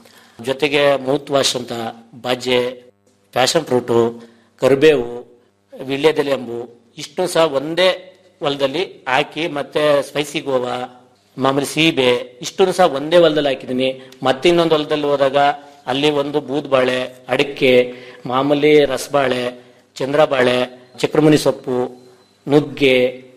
ಜೊತೆಗೆ ಮೌತ್ ವಾಶ್ ಅಂತ ಬಾಜೆ ಪ್ಯಾಷನ್ ಫ್ರೂಟು ಕರಿಬೇವು ವಿಳ್ಯದೆಲೆ ಅಂಬು ಇಷ್ಟು ಸಹ ಒಂದೇ ಹೊಲದಲ್ಲಿ ಹಾಕಿ ಮತ್ತೆ ಸ್ಪೈಸಿ ಗೋವಾ ಮಾಮೂಲಿ ಸೀಬೆ ಇಷ್ಟು ಸಹ ಒಂದೇ ಹೊಲದಲ್ಲಿ ಹಾಕಿದ್ದೀನಿ ಮತ್ತೆ ಇನ್ನೊಂದು ಹೊಲದಲ್ಲಿ ಹೋದಾಗ ಅಲ್ಲಿ ಒಂದು ಬೂದ್ ಬಾಳೆ ಅಡಿಕೆ ಮಾಮೂಲಿ ರಸಬಾಳೆ ಚಂದ್ರಬಾಳೆ ಚಕ್ರಮುನಿ ಸೊಪ್ಪು ನುಗ್ಗೆ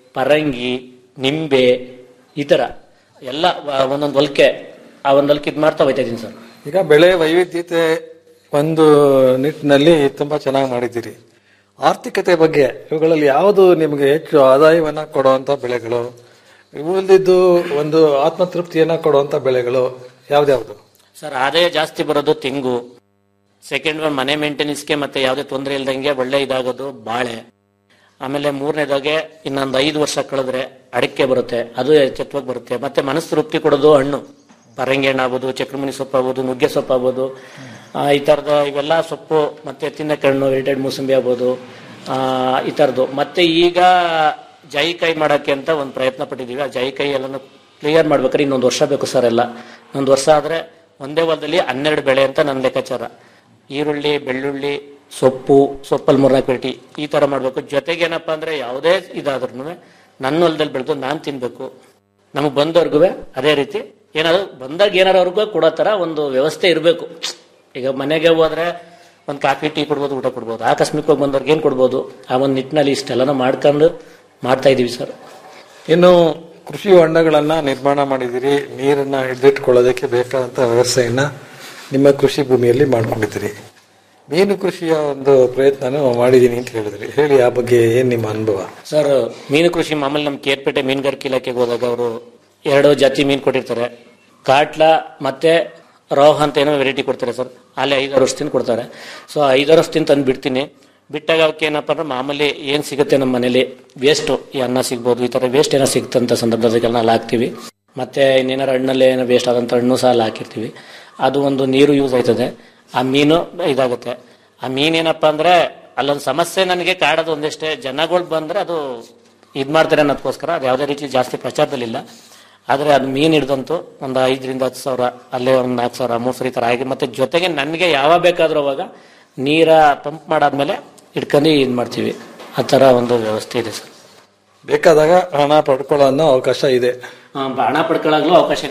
ಪರಂಗಿ ನಿಂಬೆ ಈ ತರ ಎಲ್ಲ ಒಂದೊಂದು ಹೊಲಕ್ಕೆ ಆ ಒಂದು ಹೊಲಕ್ಕೆ ಇದು ಮಾಡ್ತಾ ಹೋಯ್ತಾ ಇದೀನಿ ಸರ್ ಈಗ ಬೆಳೆ ವೈವಿಧ್ಯತೆ ಒಂದು ನಿಟ್ಟಿನಲ್ಲಿ ತುಂಬಾ ಚೆನ್ನಾಗಿ ಮಾಡಿದ್ದೀರಿ ಆರ್ಥಿಕತೆ ಬಗ್ಗೆ ಇವುಗಳಲ್ಲಿ ಯಾವುದು ನಿಮಗೆ ಹೆಚ್ಚು ಆದಾಯವನ್ನ ಕೊಡುವಂತ ಬೆಳೆಗಳು ಉಳಿದಿದ್ದು ಒಂದು ಆತ್ಮತೃಪ್ತಿಯನ್ನ ಕೊಡುವಂತ ಬೆಳೆಗಳು ಯಾವ್ದ್ಯಾವ್ದು ಸರ್ ಆದಾಯ ಜಾಸ್ತಿ ಬರೋದು ತೆಂಗು ಸೆಕೆಂಡ್ ಒನ್ ಮನೆ ಮೇಂಟೆನೆನ್ಸ್ಗೆ ಮತ್ತೆ ಯಾವುದೇ ತೊಂದರೆ ಇಲ್ದಂಗೆ ಒಳ್ಳೆ ಇದಾಗೋದು ಬಾಳೆ ಆಮೇಲೆ ಮೂರನೇದಾಗೆ ಇನ್ನೊಂದು ಐದು ವರ್ಷ ಕಳೆದ್ರೆ ಅಡಿಕೆ ಬರುತ್ತೆ ಅದು ಎಚ್ಚೆತ್ತವಾಗಿ ಬರುತ್ತೆ ಮತ್ತೆ ಮನಸ್ಸು ತೃಪ್ತಿ ಕೊಡೋದು ಹಣ್ಣು ಪರಂಗಿ ಹಣ್ಣು ಆಗ್ಬೋದು ಚಕ್ರಮುನಿ ಸೊಪ್ಪು ಆಗ್ಬೋದು ನುಗ್ಗೆ ಸೊಪ್ಪು ಆಗ್ಬೋದು ಆ, ಈ ತರದ ಇವೆಲ್ಲ ಸೊಪ್ಪು ಮತ್ತೆ ತಿನ್ನಕ್ಕೆ ಹಣ್ಣು ವೆರಿಟೆಡ್ ಮೂಸಂಬಿ ಆಗ್ಬೋದು ಆ, ಈ ತರದ್ದು ಮತ್ತೆ ಈಗ ಜಾಯಿಕಾಯಿ ಮಾಡಕ್ಕೆ ಅಂತ ಒಂದು ಪ್ರಯತ್ನ ಪಟ್ಟಿದ್ದೀವಿ ಆ ಜಾಯಿಕಾಯಿ ಎಲ್ಲಾನು ಕ್ಲಿಯರ್ ಮಾಡ್ಬೇಕಾದ್ರೆ ಇನ್ನೊಂದು ವರ್ಷ ಬೇಕು ಸರ್ ಎಲ್ಲ ಇನ್ನೊಂದು ವರ್ಷ ಆದ್ರೆ ಒಂದೇ ಹೊಲದಲ್ಲಿ ಹನ್ನೆರಡು ಬೆಳೆ ಅಂತ ನನ್ನ ಲೆಕ್ಕಾಚಾರ ಈರುಳ್ಳಿ ಬೆಳ್ಳುಳ್ಳಿ ಸೊಪ್ಪು ಸೊಪ್ಪಲ್ಲಿ ಮೂರ್ನಾಲ್ಕು ವೆರೈಟಿ ಈ ತರ ಮಾಡ್ಬೇಕು ಜೊತೆಗೆ ಏನಪ್ಪಾ ಅಂದ್ರೆ ಯಾವುದೇ ಇದಾದ್ರೂ ನನ್ನ ಹೊಲದಲ್ಲಿ ಬೆಳೆದು ನಾನ್ ತಿನ್ಬೇಕು ನಮಗ್ ಬಂದವ್ರಿಗೂ ಅದೇ ರೀತಿ ಏನಾದ್ರು ಬಂದಾಗ ಏನಾರು ಅವ್ರಿಗೂ ಕೊಡೋ ತರ ಒಂದು ವ್ಯವಸ್ಥೆ ಇರಬೇಕು ಈಗ ಮನೆಗೆ ಹೋದ್ರೆ ಒಂದು ಕಾಫಿ ಟೀ ಕೊಡ್ಬೋದು ಊಟ ಕೊಡ್ಬೋದು ಆಕಸ್ಮಿಕವಾಗಿ ಬಂದವ್ರಿಗೆ ಏನ್ ಕೊಡ್ಬೋದು ಆ ಒಂದು ನಿಟ್ಟಿನಲ್ಲಿ ಇಷ್ಟೆಲ್ಲನೂ ಮಾಡ್ಕೊಂಡು ಮಾಡ್ತಾ ಇದೀವಿ ಸರ್ ಇನ್ನು ಕೃಷಿ ಹೊಂಡಗಳನ್ನ ನಿರ್ಮಾಣ ಮಾಡಿದಿರಿ ನೀರನ್ನ ಹಿಡಿದಿಟ್ಕೊಳ್ಳೋದಕ್ಕೆ ಬೇಕಾದಂತ ವ್ಯವಸ್ಥೆಯನ್ನ ನಿಮ್ಮ ಕೃಷಿ ಭೂಮಿಯಲ್ಲಿ ಮಾಡ್ಕೊಂಡಿದ್ದೀರಿ ಮೀನು ಕೃಷಿಯ ಒಂದು ಪ್ರಯತ್ನನೂ ಮಾಡಿದೀನಿ ಅಂತ ಹೇಳಿದ್ರಿ ಹೇಳಿ ಆ ಬಗ್ಗೆ ಏನ್ ನಿಮ್ಮ ಅನುಭವ ಸರ್ ಮೀನು ಕೃಷಿ ಮಾಮೂಲಿ ನಮ್ಮ ಕೇರ್ಪೇಟೆ ಮೀನುಗಾರಿಕೆ ಇಲಾಖೆಗೆ ಹೋದಾಗ ಅವರು ಎರಡು ಜಾತಿ ಮೀನು ಕೊಟ್ಟಿರ್ತಾರೆ ಕಾಟ್ಲಾ ಮತ್ತೆ ರೋಹ್ ಅಂತ ಏನೋ ವೆರೈಟಿ ಕೊಡ್ತಾರೆ ಸರ್ ಅಲ್ಲಿ ಐದಾರು ವರ್ಷದಿಂದ ಕೊಡ್ತಾರೆ ಸೊ ಐದಾರು ವರ್ಷದಿಂದ ತಂದು ಬಿಡ್ತೀನಿ ಬಿಟ್ಟಾಗ ಅವಕ್ಕೆ ಏನಪ್ಪ ಅಂದ್ರೆ ಮಾಮೂಲಿ ಏನ್ ಸಿಗುತ್ತೆ ನಮ್ಮ ಮನೇಲಿ ವೇಸ್ಟ್ ಈ ಅನ್ನ ಸಿಗ್ಬೋದು ಈ ತರ ವೇಸ್ಟ್ ಏನೋ ಸಿಗ್ತಂತ ಸಂದರ್ಭದಲ್ಲಿ ಅಲ್ಲಿ ಹಾಕ್ತಿವಿ ಮತ್ತೆ ಇನ್ನೇನಾರು ಹಣ್ಣಲ್ಲಿ ಏನೋ ವೇಸ್ಟ್ ಆದಂತ ಹಣ್ಣು ಸಹ ಅಲ್ಲಿ ಹಾಕಿರ್ತೀವಿ ಅದು ಒಂದು ನೀರು ಯೂಸ್ ಆಯ್ತದೆ ಆ ಮೀನು ಇದಾಗುತ್ತೆ ಆ ಮೀನೇನಪ್ಪ ಅಂದ್ರೆ ಅಲ್ಲೊಂದು ಸಮಸ್ಯೆ ನನಗೆ ಕಾಡೋದು ಒಂದಿಷ್ಟೇ ಜನಗಳು ಬಂದ್ರೆ ಅದು ಇದ್ ಮಾಡ್ತಾರೆ ಅನ್ನೋದಕ್ಕೋಸ್ಕರ ಅದು ಯಾವುದೇ ರೀತಿ ಜಾಸ್ತಿ ಪ್ರಚಾರದಲ್ಲಿಲ್ಲ ಆದ್ರೆ ಅದು ಮೀನ್ ಹಿಡ್ದಂತು ಒಂದು ಐದರಿಂದ ಹತ್ತು ಸಾವಿರ ಅಲ್ಲೇ ಒಂದು ನಾಲ್ಕು ಸಾವಿರ ಮೂರು ಸಾವಿರ ಈ ತರ ಆಗಿ ಮತ್ತೆ ಜೊತೆಗೆ ನನಗೆ ಯಾವಾಗ ಬೇಕಾದ್ರೂ ಅವಾಗ ನೀರ ಪಂಪ್ ಮಾಡಾದ್ಮೇಲೆ ಇಟ್ಕೊಂಡು ಇದ್ ಮಾಡ್ತೀವಿ ಆ ತರ ಒಂದು ವ್ಯವಸ್ಥೆ ಇದೆ ಸರ್ ಬೇಕಾದಾಗ ಹಣ ಪಡ್ಕೊಳ್ಳೋ ಅನ್ನೋ ಅವಕಾಶ ಇದೆ ಹಣ ಪಡ್ಕೊಳ್ಳಾಗ್ಲೂ ಅವಕಾಶ ಇದೆ ಸರ್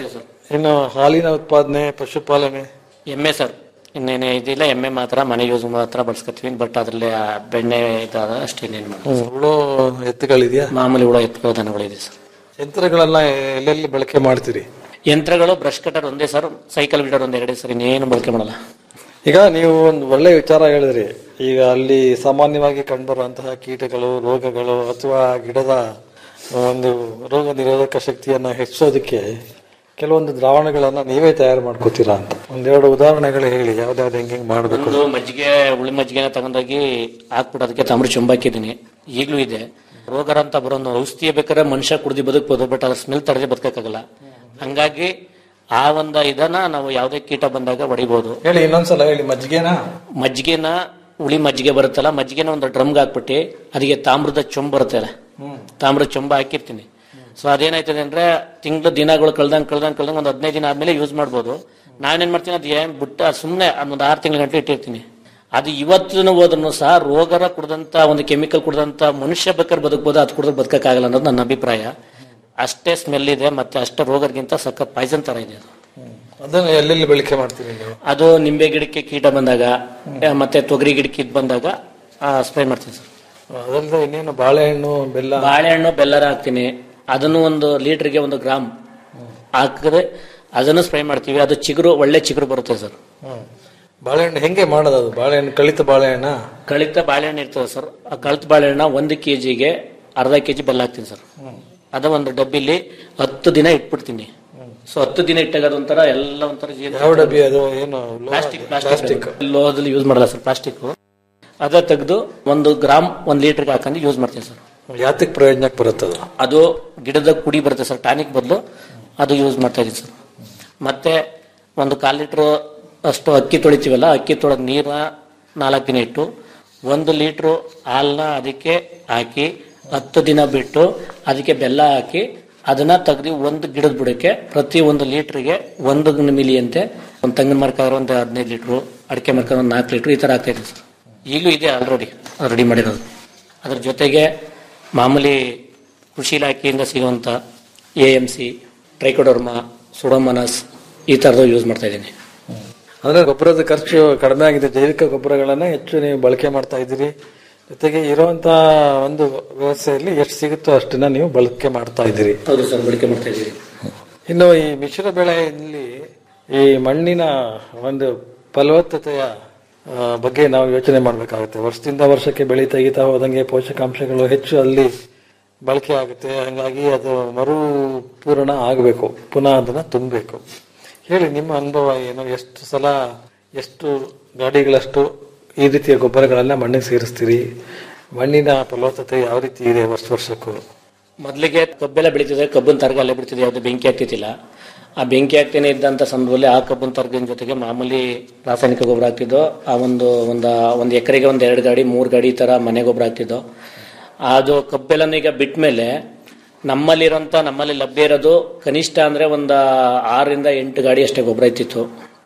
ಇನ್ನು ಹಾಲಿನ ಉತ್ಪಾದನೆ ಪಶುಪಾಲನೆ ಎಮ್ಮೆ ಸರ್ ಇನ್ನೇನೆ ಇದಿಲ್ಲ ಎಮ್ಮೆ ಮಾತ್ರ ಮನೆ ಯೂಸ್ ಮಾತ್ರ ಬಳಸ್ಕೊತೀವಿ ಬಟ್ ಅದ್ರಲ್ಲಿ ಆ ಬೆಣ್ಣೆ ಇದಾದ ಅಷ್ಟೇನೇನು ಮಾಡಿ ಹುಳು ಎತ್ತುಗಳಿದೆಯಾ ಮಾಮೂಲಿ ಹುಳ ಎತ್ತುಗಳ ದನಗಳಿದೆ ಸರ್ ಯಂತ್ರಗಳನ್ನ ಎಲ್ಲೆಲ್ಲಿ ಬಳಕೆ ಮಾಡ್ತೀರಿ ಯಂತ್ರಗಳು ಬ್ರಷ್ ಕಟರ್ ಒಂದೇ ಸರ್ ಸೈಕಲ್ ಬಿಡರ್ ಒಂದ್ ಎರಡೇ ಸರ್ ಇನ್ನೇನು ಬಳಕೆ ಮಾಡಲ್ಲ ಈಗ ನೀವು ಒಂದು ಒಳ್ಳೆ ವಿಚಾರ ಹೇಳಿದ್ರಿ ಈಗ ಅಲ್ಲಿ ಸಾಮಾನ್ಯವಾಗಿ ಕಂಡುಬರುವಂತಹ ಕೀಟಗಳು ರೋಗಗಳು ಅಥವಾ ಗಿಡದ ಒಂದು ರೋಗ ನಿರೋಧಕ ಶಕ್ತಿಯನ್ನ ಹೆಚ್ಚೋದಕ್ಕೆ ಕೆಲವೊಂದು ದ್ರಾವಣಗಳನ್ನ ನೀವೇ ತಯಾರು ಮಾಡ್ಕೋತೀರಾ ಅಂತ ಒಂದೆರಡು ಉದಾಹರಣೆಗಳು ಹೇಳಿ ಯಾವ್ದಾವ್ದು ಹೆಂಗೆ ಮಾಡಬೇಕು ಒಂದು ಮಜ್ಜಿಗೆ ಹುಳಿ ಮಜ್ಜಿಗೆನ ತಗೊಂಡೋಗಿ ಹಾಕ್ಬಿಟ್ಟು ಅದಕ್ಕೆ ತಾಮ್ರ ಚುಂಬಾಕಿದ್ದೀನಿ ಈಗಲೂ ಇದೆ ರೋಗರ ಅಂತ ಬರೋ ಒಂದು ಔಷಧಿಯ ಬೇಕಾದ್ರೆ ಮನುಷ್ಯ ಕುಡ್ದು ಬದುಕ್ಬೋದು ಬಟ್ ಅದ್ರ ಸ್ಮೆಲ್ ತಡೆದೇ ಬದುಕಕ್ಕಾಗಲ್ಲ ಹಂಗಾಗಿ ಆ ಒಂದು ಇದನ್ನ ನಾವು ಯಾವುದೇ ಕೀಟ ಬಂದಾಗ ಹೊಡಿಬಹುದು ಹೇಳಿ ಇನ್ನೊಂದ್ಸಲ ಹೇಳಿ ಮಜ್ಜಿಗೆನಾ ಮಜ್ಜಿಗೆನ ಹುಳಿ ಮಜ್ಜಿಗೆ ಬರುತ್ತಲ್ಲ ಮಜ್ಜಿಗೆನ ಒಂದು ಡ್ರಮ್ಗೆ ಹಾಕ್ಬಿಟ್ಟು ಅದಕ್ಕೆ ತಾಮ್ರದ ಚೊಂಬ್ ಬರುತ್ತಲ್ಲ ತಾಮ್ರದ ಚೊಂಬ ಹಾಕಿರ್ತೀನಿ ಸೊ ಅದೇನಾಯ್ತದೆ ಅಂದ್ರೆ ತಿಂಗಳು ದಿನಗಳು ಕಳ್ದಂಗ್ ಕಳ್ದಂಗ್ ಕಳ್ದಂಗ್ ಒಂದು ಹದಿನೈದು ದಿನ ಆದ್ಮೇಲೆ ಯೂಸ್ ಮಾಡ್ಬೋದು ನಾನೇನ್ ಮಾಡ್ತೀನಿ ಅದು ಏನ್ ಬಿಟ್ಟ ಸುಮ್ಮನೆ ಒಂದು ಆರು ತಿಂಗಳ ಗಂಟೆ ಇಟ್ಟಿರ್ತೀನಿ ಅದು ಇವತ್ತಿನ ಹೋದ್ರೂ ಸಹ ರೋಗರ ಕುಡ್ದಂತ ಒಂದು ಕೆಮಿಕಲ್ ಕುಡ್ದಂತ ಮನುಷ್ಯ ಬೇಕಾದ್ರೆ ಬದುಕ್ಬೋದು ಅದು ಕುಡಿದ್ರೆ ಬದುಕಕ್ಕಾಗಲ್ಲ ಅನ್ನೋದು ನನ್ನ ಅಭಿಪ್ರಾಯ ಅಷ್ಟೇ ಸ್ಮೆಲ್ ಇದೆ ಮತ್ತೆ ಅಷ್ಟೇ ರೋಗರಿಗಿಂತ ಸಖತ್ ಪಾಯ್ಸನ್ ತರ ಇದೆ ಅದು ಅದನ್ನ ಎಲ್ಲೆಲ್ಲಿ ಬಳಕೆ ಮಾಡ್ತೀರಿ ನೀವು ಅದು ನಿಂಬೆ ಗಿಡಕ್ಕೆ ಕೀಟ ಬಂದಾಗ ಆ, ಮತ್ತೆ ತೊಗರಿ ಗಿಡಕ್ಕೆ ಇದ್ ಬಂದಾಗ ಸ್ಪ್ರೇ ಮಾಡ್ತೀನಿ ಸರ್ ಅದಲ್ಲದೆ ಇನ್ನೇನು ಬಾಳೆಹಣ್ಣು ಬೆಲ್ಲ ಬಾಳೆಹಣ್ಣು ಬೆಲ್ಲರ ಹಾಕ್ತೀನಿ ಅದನ್ನು ಒಂದು ಲೀಟರ್ಗೆ ಒಂದು ಗ್ರಾಮ್ ಹಾಕಿದ್ರೆ ಅದನ್ನು ಸ್ಪ್ರೇ ಮಾಡ್ತೀವಿ ಅದು ಚಿಗುರು ಒಳ್ಳೆ ಚಿಗುರು ಬರುತ್ತೆ ಸರ್ ಹ್ಮ್. ಬಾಳೆಹಣ್ಣು ಹೆಂಗೆ ಮಾಡೋದು ಅದು ಬಾಳೆಹಣ್ಣು ಕಳಿತ ಬಾಳೆಹಣ್ಣ ಕಳಿತ ಬಾಳೆಹಣ್ಣು ಇರ್ತದೆ ಸರ್ ಆ ಕಳಿತ ಬಾಳೆಹಣ್ಣ ಒಂದು ಕೆಜಿಗೆ ಅರ್ಧ ಕೆಜಿ ಬೆಲ್ಲ ಹಾಕ್ತೀನಿ ಸರ್ ಅದ ಒಂದು ಡಬ್ಬಿಲಿ ಹತ್ತು ದಿನ ಇಟ್ಬಿಡ್ತೀನಿ ಸೊ ಹತ್ತು ದಿನ ಇಟ್ಟಾಗ ಅದೊಂಥರ ಎಲ್ಲ ಒಂಥರ ಯಾವ ಡಬ್ಬಿ ಅದು ಏನು ಪ್ಲಾಸ್ಟಿಕ್ ಪ್ಲಾಸ್ಟಿಕ್ ಪ್ಲಾಸ್ಟಿಕ್ ಲೋಹದಲ್ಲಿ ಯೂಸ್ ಮಾಡಲ್ಲ ಸರ್ ಪ್ಲಾಸ್ಟಿಕ್ ಅದ ತೆಗೆದು ಒಂದು ಗ್ರಾಮ್ ಒಂದ್ ಲೀಟರ್ಗೆ ಹಾಕೊಂಡು ಯೂಸ್ ಮಾಡ್ತೀನಿ ಸರ್ ಯಾತಕ್ ಪ್ರಯೋಜನಕ್ಕೆ ಬರುತ್ತೆ ಅದು ಅದು ಗಿಡದ ಕುಡಿ ಬರುತ್ತೆ ಸರ್ ಟಾನಿಕ್ ಬದಲು ಅದು ಯೂಸ್ ಮಾಡ್ತಾ ಇದೀನಿ ಸರ್ ಮತ್ತೆ ಒಂದು ಕಾಲ್ ಲೀಟ್ರ್ ಅಷ್ಟು ಅಕ್ಕಿ ತೊಳಿತೀವಲ್ಲ ಅಕ್ಕಿ ತೊಳೆದ ನೀರನ್ನ ನಾಲ್ಕು ದಿನ ಇಟ್ಟು ಒಂದು ಲೀಟ್ರು ಹಾಲನ್ನ ಅದಕ್ಕೆ ಹಾಕಿ ಹತ್ತು ದಿನ ಬಿಟ್ಟು ಅದಕ್ಕೆ ಬೆಲ್ಲ ಹಾಕಿ ಅದನ್ನ ತೆಗೆದು ಒಂದು ಗಿಡದ ಬುಡಕ್ಕೆ ಪ್ರತಿ ಒಂದು ಲೀಟ್ರಿಗೆ ಒಂದು ಮಿಲಿ ಅಂತೆ ಒಂದು ತೆಂಗಿನ ಮರಕ ಒಂದು ಹದಿನೈದು ಲೀಟ್ರು ಅಡಿಕೆ ಮರಕ ಒಂದು ನಾಲ್ಕು ಲೀಟ್ರ್ ಈ ಥರ ಆಗ್ತಾ ಇದೆ ಸರ್ ಈಗಲೂ ಇದೆ ಆಲ್ರೆಡಿ ರೆಡಿ ಮಾಡಿರೋದು ಅದ್ರ ಜೊತೆಗೆ ಮಾಮೂಲಿ ಕೃಷಿ ಇಲಾಖೆಯಿಂದ ಸಿಗುವಂಥ A M C trichoderma pseudomonas ಈ ಥರದ್ದು ಯೂಸ್ ಮಾಡ್ತಾ ಇದ್ದೀನಿ ಅಂದ್ರೆ ಗೊಬ್ಬರದ ಖರ್ಚು ಕಡಿಮೆ ಆಗಿದೆ ಜೈವಿಕ ಗೊಬ್ಬರಗಳನ್ನ ಹೆಚ್ಚು ನೀವು ಬಳಕೆ ಮಾಡ್ತಾ ಇದ್ದೀರಿ ಜೊತೆಗೆ ಇರುವಂತ ಒಂದು ವ್ಯವಸ್ಥೆಯಲ್ಲಿ ಎಷ್ಟು ಸಿಗುತ್ತೋ ಅಷ್ಟನ್ನ ನೀವು ಬಳಕೆ ಮಾಡ್ತಾ ಇದ್ದೀರಿ ಹೌದು ಸರ್ ಬಳಕೆ ಮಾಡ್ತಾ ಇದ್ದೀವಿ ಇನ್ನು ಈ ಮಿಶ್ರ ಬೆಳೆಯಲ್ಲಿ ಈ ಮಣ್ಣಿನ ಒಂದು ಫಲವತ್ತತೆಯ ಆ, ಬಗ್ಗೆ ನಾವು ಯೋಚನೆ ಮಾಡಬೇಕಾಗುತ್ತೆ ವರ್ಷದಿಂದ ವರ್ಷಕ್ಕೆ ಬೆಳೆ ತೆಗಿತಾ ಹೋದಂಗೆ ಪೋಷಕಾಂಶಗಳು ಹೆಚ್ಚು ಅಲ್ಲಿ ಬಳಕೆ ಆಗುತ್ತೆ ಹಾಗಾಗಿ ಅದು ಮರುಪೂರಣ ಆಗಬೇಕು ಪುನಃ ಅದನ್ನ ತುಂಬಬೇಕು ಹೇಳಿ ನಿಮ್ಮ ಅನುಭವ ಏನು ಎಷ್ಟು ಸಲ ಎಷ್ಟು ಗಾಡಿಗಳಷ್ಟು ಈ ರೀತಿಯ ಗೊಬ್ಬರಗಳನ್ನ ಮಣ್ಣಿಗೆ ಸೇರಿಸ್ತೀರಿ ಮಣ್ಣಿನ ಫಲವತ್ತತೆ ಯಾವ ರೀತಿ ಇದೆ ವರ್ಷ ವರ್ಷಕ್ಕೂ ಮೊದಲಿಗೆ ಕಬ್ಬೆಲ್ಲ ಬೆಳೀತಿದೆ ಕಬ್ಬನ್ ತರಗ ಅಲ್ಲೇ ಬಿಡ್ತಿದೆ ಯಾವ್ದು ಬೆಂಕಿ ಆಗ್ತಿದ್ದಿಲ್ಲ ಆ ಬೆಂಕಿ ಆಗ್ತೇನೆ ಇದ್ದಂತ ಸಂದರ್ಭದಲ್ಲಿ ಆ ಕಬ್ಬನ್ ತರಗಿನ ಜೊತೆಗೆ ಮಾಮೂಲಿ ರಾಸಾಯನಿಕ ಗೊಬ್ಬರ ಹಾಕ್ತಿದ್ದೋ ಆ ಒಂದು ಒಂದು ಒಂದು ಎಕರೆಗೆ ಒಂದು ಎರಡು ಗಾಡಿ ಮೂರು ಗಾಡಿ ಈ ತರ ಮನೆ ಗೊಬ್ಬರ ಹಾಕ್ತಿದ್ದೋ ಅದು ಕಬ್ಬೆಲ್ಲನೂ ಈಗ ಬಿಟ್ಟ ಮೇಲೆ ನಮ್ಮಲ್ಲಿರೋಂಥ ನಮ್ಮಲ್ಲಿ ಲಭ್ಯ ಇರೋದು ಕನಿಷ್ಠ ಅಂದ್ರೆ ಒಂದು ಆರರಿಂದ ಎಂಟು ಗಾಡಿ ಅಷ್ಟೇ ಗೊಬ್ಬರ ಇತ್ತಿತ್ತು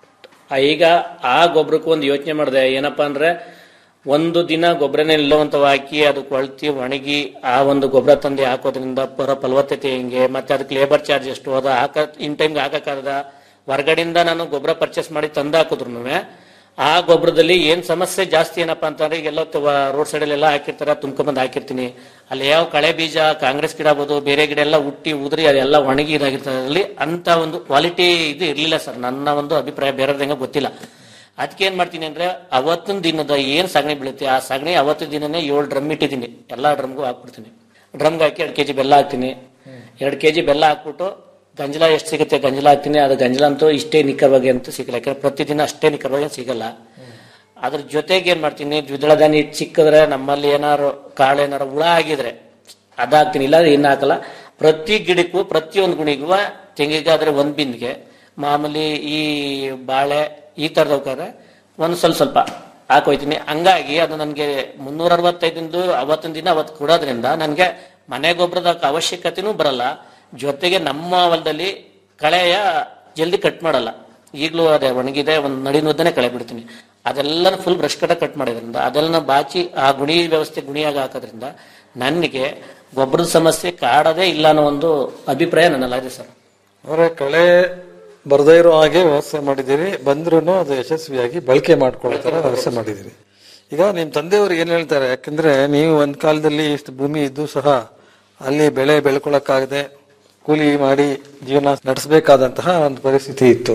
ಆ ಈಗ ಆ ಗೊಬ್ಬರಕ್ಕೂ ಒಂದು ಯೋಚನೆ ಮಾಡಿದೆ ಏನಪ್ಪಾ ಅಂದ್ರೆ ಒಂದು ದಿನ ಗೊಬ್ಬರನೇ ಇಲ್ಲವಂತ ಹಾಕಿ ಅದು ಕೊಳ್ತಿ ಒಣಗಿ ಆ ಒಂದು ಗೊಬ್ಬರ ತಂದು ಹಾಕೋದ್ರಿಂದ ಬರೋ ಫಲವತ್ತತೆ ಹೆಂಗೆ ಮತ್ತೆ ಅದಕ್ಕೆ ಲೇಬರ್ ಚಾರ್ಜ್ ಎಷ್ಟು ಅದು ಹಾಕ ಇನ್ ಟೈಮ್ಗೆ ಹಾಕಕ್ಕಾಗದ ಹೊರಗಡೆಯಿಂದ ನಾನು ಗೊಬ್ಬರ ಪರ್ಚೇಸ್ ಮಾಡಿ ತಂದು ಹಾಕಿದ್ರು ಆ ಗೊಬ್ಬರದಲ್ಲಿ ಏನ್ ಸಮಸ್ಯೆ ಜಾಸ್ತಿ ಏನಪ್ಪಾ ಅಂತಂದ್ರೆ ಈಗೆಲ್ಲ ರೋಡ್ ಸೈಡ್ ಎಲ್ಲ ಹಾಕಿರ್ತಾರೆ ತುಂಬ್ಕೊಂಬಂದು ಹಾಕಿರ್ತೀನಿ ಅಲ್ಲಿ ಯಾವ ಕಳೆ ಬೀಜ ಕಾಂಗ್ರೆಸ್ ಗಿಡ ಆಗ್ಬೋದು ಬೇರೆ ಗಿಡ ಎಲ್ಲ ಹುಟ್ಟಿ ಉದುರಿ ಅದೆಲ್ಲ ಒಣಗಿ ಇದಾಗಿರ್ತದೆ ಅಲ್ಲಿ ಅಂತ ಒಂದು ಕ್ವಾಲಿಟಿ ಇದು ಇರ್ಲಿಲ್ಲ ಸರ್ ನನ್ನ ಒಂದು ಅಭಿಪ್ರಾಯ ಬೇರೆದಂಗೆ ಗೊತ್ತಿಲ್ಲ ಅದಕ್ಕೆ ಏನ್ ಮಾಡ್ತೀನಿ ಅಂದ್ರೆ ಅವತ್ತಿನ ದಿನದ ಏನ್ ಸಗಣಿ ಬೀಳುತ್ತೆ ಆ ಸಗಣಿ ಅವತ್ತಿನ ದಿನನೇ ಏಳು ಡ್ರಮ್ ಇಟ್ಟಿದ್ದೀನಿ ಎಲ್ಲಾ ಡ್ರಮ್ಗೂ ಹಾಕ್ಬಿಡ್ತೀನಿ ಡ್ರಮ್ಗೆ ಹಾಕಿ ಎರಡು ಕೆಜಿ ಬೆಲ್ಲ ಹಾಕ್ತೀನಿ ಎರಡು ಕೆಜಿ ಬೆಲ್ಲ ಹಾಕ್ಬಿಟ್ಟು ಗಂಜಲ ಎಷ್ಟು ಸಿಗುತ್ತೆ ಗಂಜಲ ಹಾಕ್ತೀನಿ ಅದು ಗಂಜಲ ಅಂತೂ ಇಷ್ಟೇ ನಿಖರವಾಗಿ ಅಂತೂ ಸಿಗಲ್ಲ ಯಾಕಂದ್ರೆ ಪ್ರತಿದಿನ ಅಷ್ಟೇ ನಿಖರವಾಗಿ ಸಿಗಲ್ಲ ಅದ್ರ ಜೊತೆಗೆ ಏನ್ ಮಾಡ್ತೀನಿ ದ್ವಿದಳ ಧಾನ್ಯ ಇಟ್ಟು ಸಿಕ್ಕಿದ್ರೆ ನಮ್ಮಲ್ಲಿ ಏನಾರು ಕಾಳು ಏನಾರು ಹುಳ ಆಗಿದ್ರೆ ಅದಾಗ್ತೀನಿ ಇಲ್ಲ ಇನ್ನು ಹಾಕಲ್ಲ ಪ್ರತಿ ಗಿಡಕ್ಕೂ ಪ್ರತಿಯೊಂದು ಗುಣಿಗೂ ತೆಂಗಿಗಾದ್ರೆ ಒಂದ್ ಬಿಂದಿಗೆ ಮಾಮೂಲಿ ಈ ಬಾಳೆ ಈ ತರದವ್ಕಾದ್ರೆ ಒಂದು ಸ್ವಲ್ಪ ಸ್ವಲ್ಪ ಹಾಕೋಯ್ತೀನಿ ಹಂಗಾಗಿ ಅದು ನನಗೆ ಮುನ್ನೂರ ಅರವತ್ತೈದಿಂದ ಅವತ್ತಿನ ದಿನ ಅವತ್ತು ಕೊಡೋದ್ರಿಂದ ನನಗೆ ಮನೆ ಗೊಬ್ಬರದ ಅವಶ್ಯಕತೆನೂ ಬರಲ್ಲ ಜೊತೆಗೆ ನಮ್ಮ ಹೊಲದಲ್ಲಿ ಕಳೆಯ ಜಲ್ದಿ ಕಟ್ ಮಾಡಲ್ಲ ಈಗಲೂ ಅದೇ ಒಣಗಿದೆ ಒಂದು ನಡಿನುದ್ದನೆ ಕಳೆ ಬಿಡ್ತೀನಿ ಅದೆಲ್ಲ ಫುಲ್ ಬ್ರಷ್ ಕಟ ಕಟ್ ಮಾಡೋದ್ರಿಂದ ಅದೆಲ್ಲ ಬಾಚಿ ಆ ಗುಣಿ ವ್ಯವಸ್ಥೆ ಗುಣಿಯಾಗಿ ಹಾಕೋದ್ರಿಂದ ನನಗೆ ಗೊಬ್ಬರದ ಸಮಸ್ಯೆ ಕಾಡೋದೇ ಇಲ್ಲ ಅನ್ನೋ ಒಂದು ಅಭಿಪ್ರಾಯ ನನ್ನಲ್ಲಿದೆ ಸರ್ ಅವರ ಕಳೆ ಬರದೇ ಇರೋ ಹಾಗೆ ವ್ಯವಸ್ಥೆ ಮಾಡಿದ್ದೀರಿ ಬಂದ್ರೂ ಅದು ಯಶಸ್ವಿಯಾಗಿ ಬಳಕೆ ಮಾಡ್ಕೊಳ್ಳೋ ತರ ವ್ಯವಸ್ಥೆ ಮಾಡಿದ್ದೀರಿ ಈಗ ನಿಮ್ ತಂದೆಯವರು ಏನ್ ಹೇಳ್ತಾರೆ ಯಾಕಂದ್ರೆ ನೀವು ಒಂದ್ ಕಾಲದಲ್ಲಿ ಇಷ್ಟು ಭೂಮಿ ಇದ್ದು ಸಹ ಅಲ್ಲಿ ಬೆಳೆ ಬೆಳ್ಕೊಳಕ್ಕಾಗದೆ ಕೂಲಿ ಮಾಡಿ ಜೀವನ ನಡೆಸಬೇಕಾದಂತಹ ಒಂದು ಪರಿಸ್ಥಿತಿ ಇತ್ತು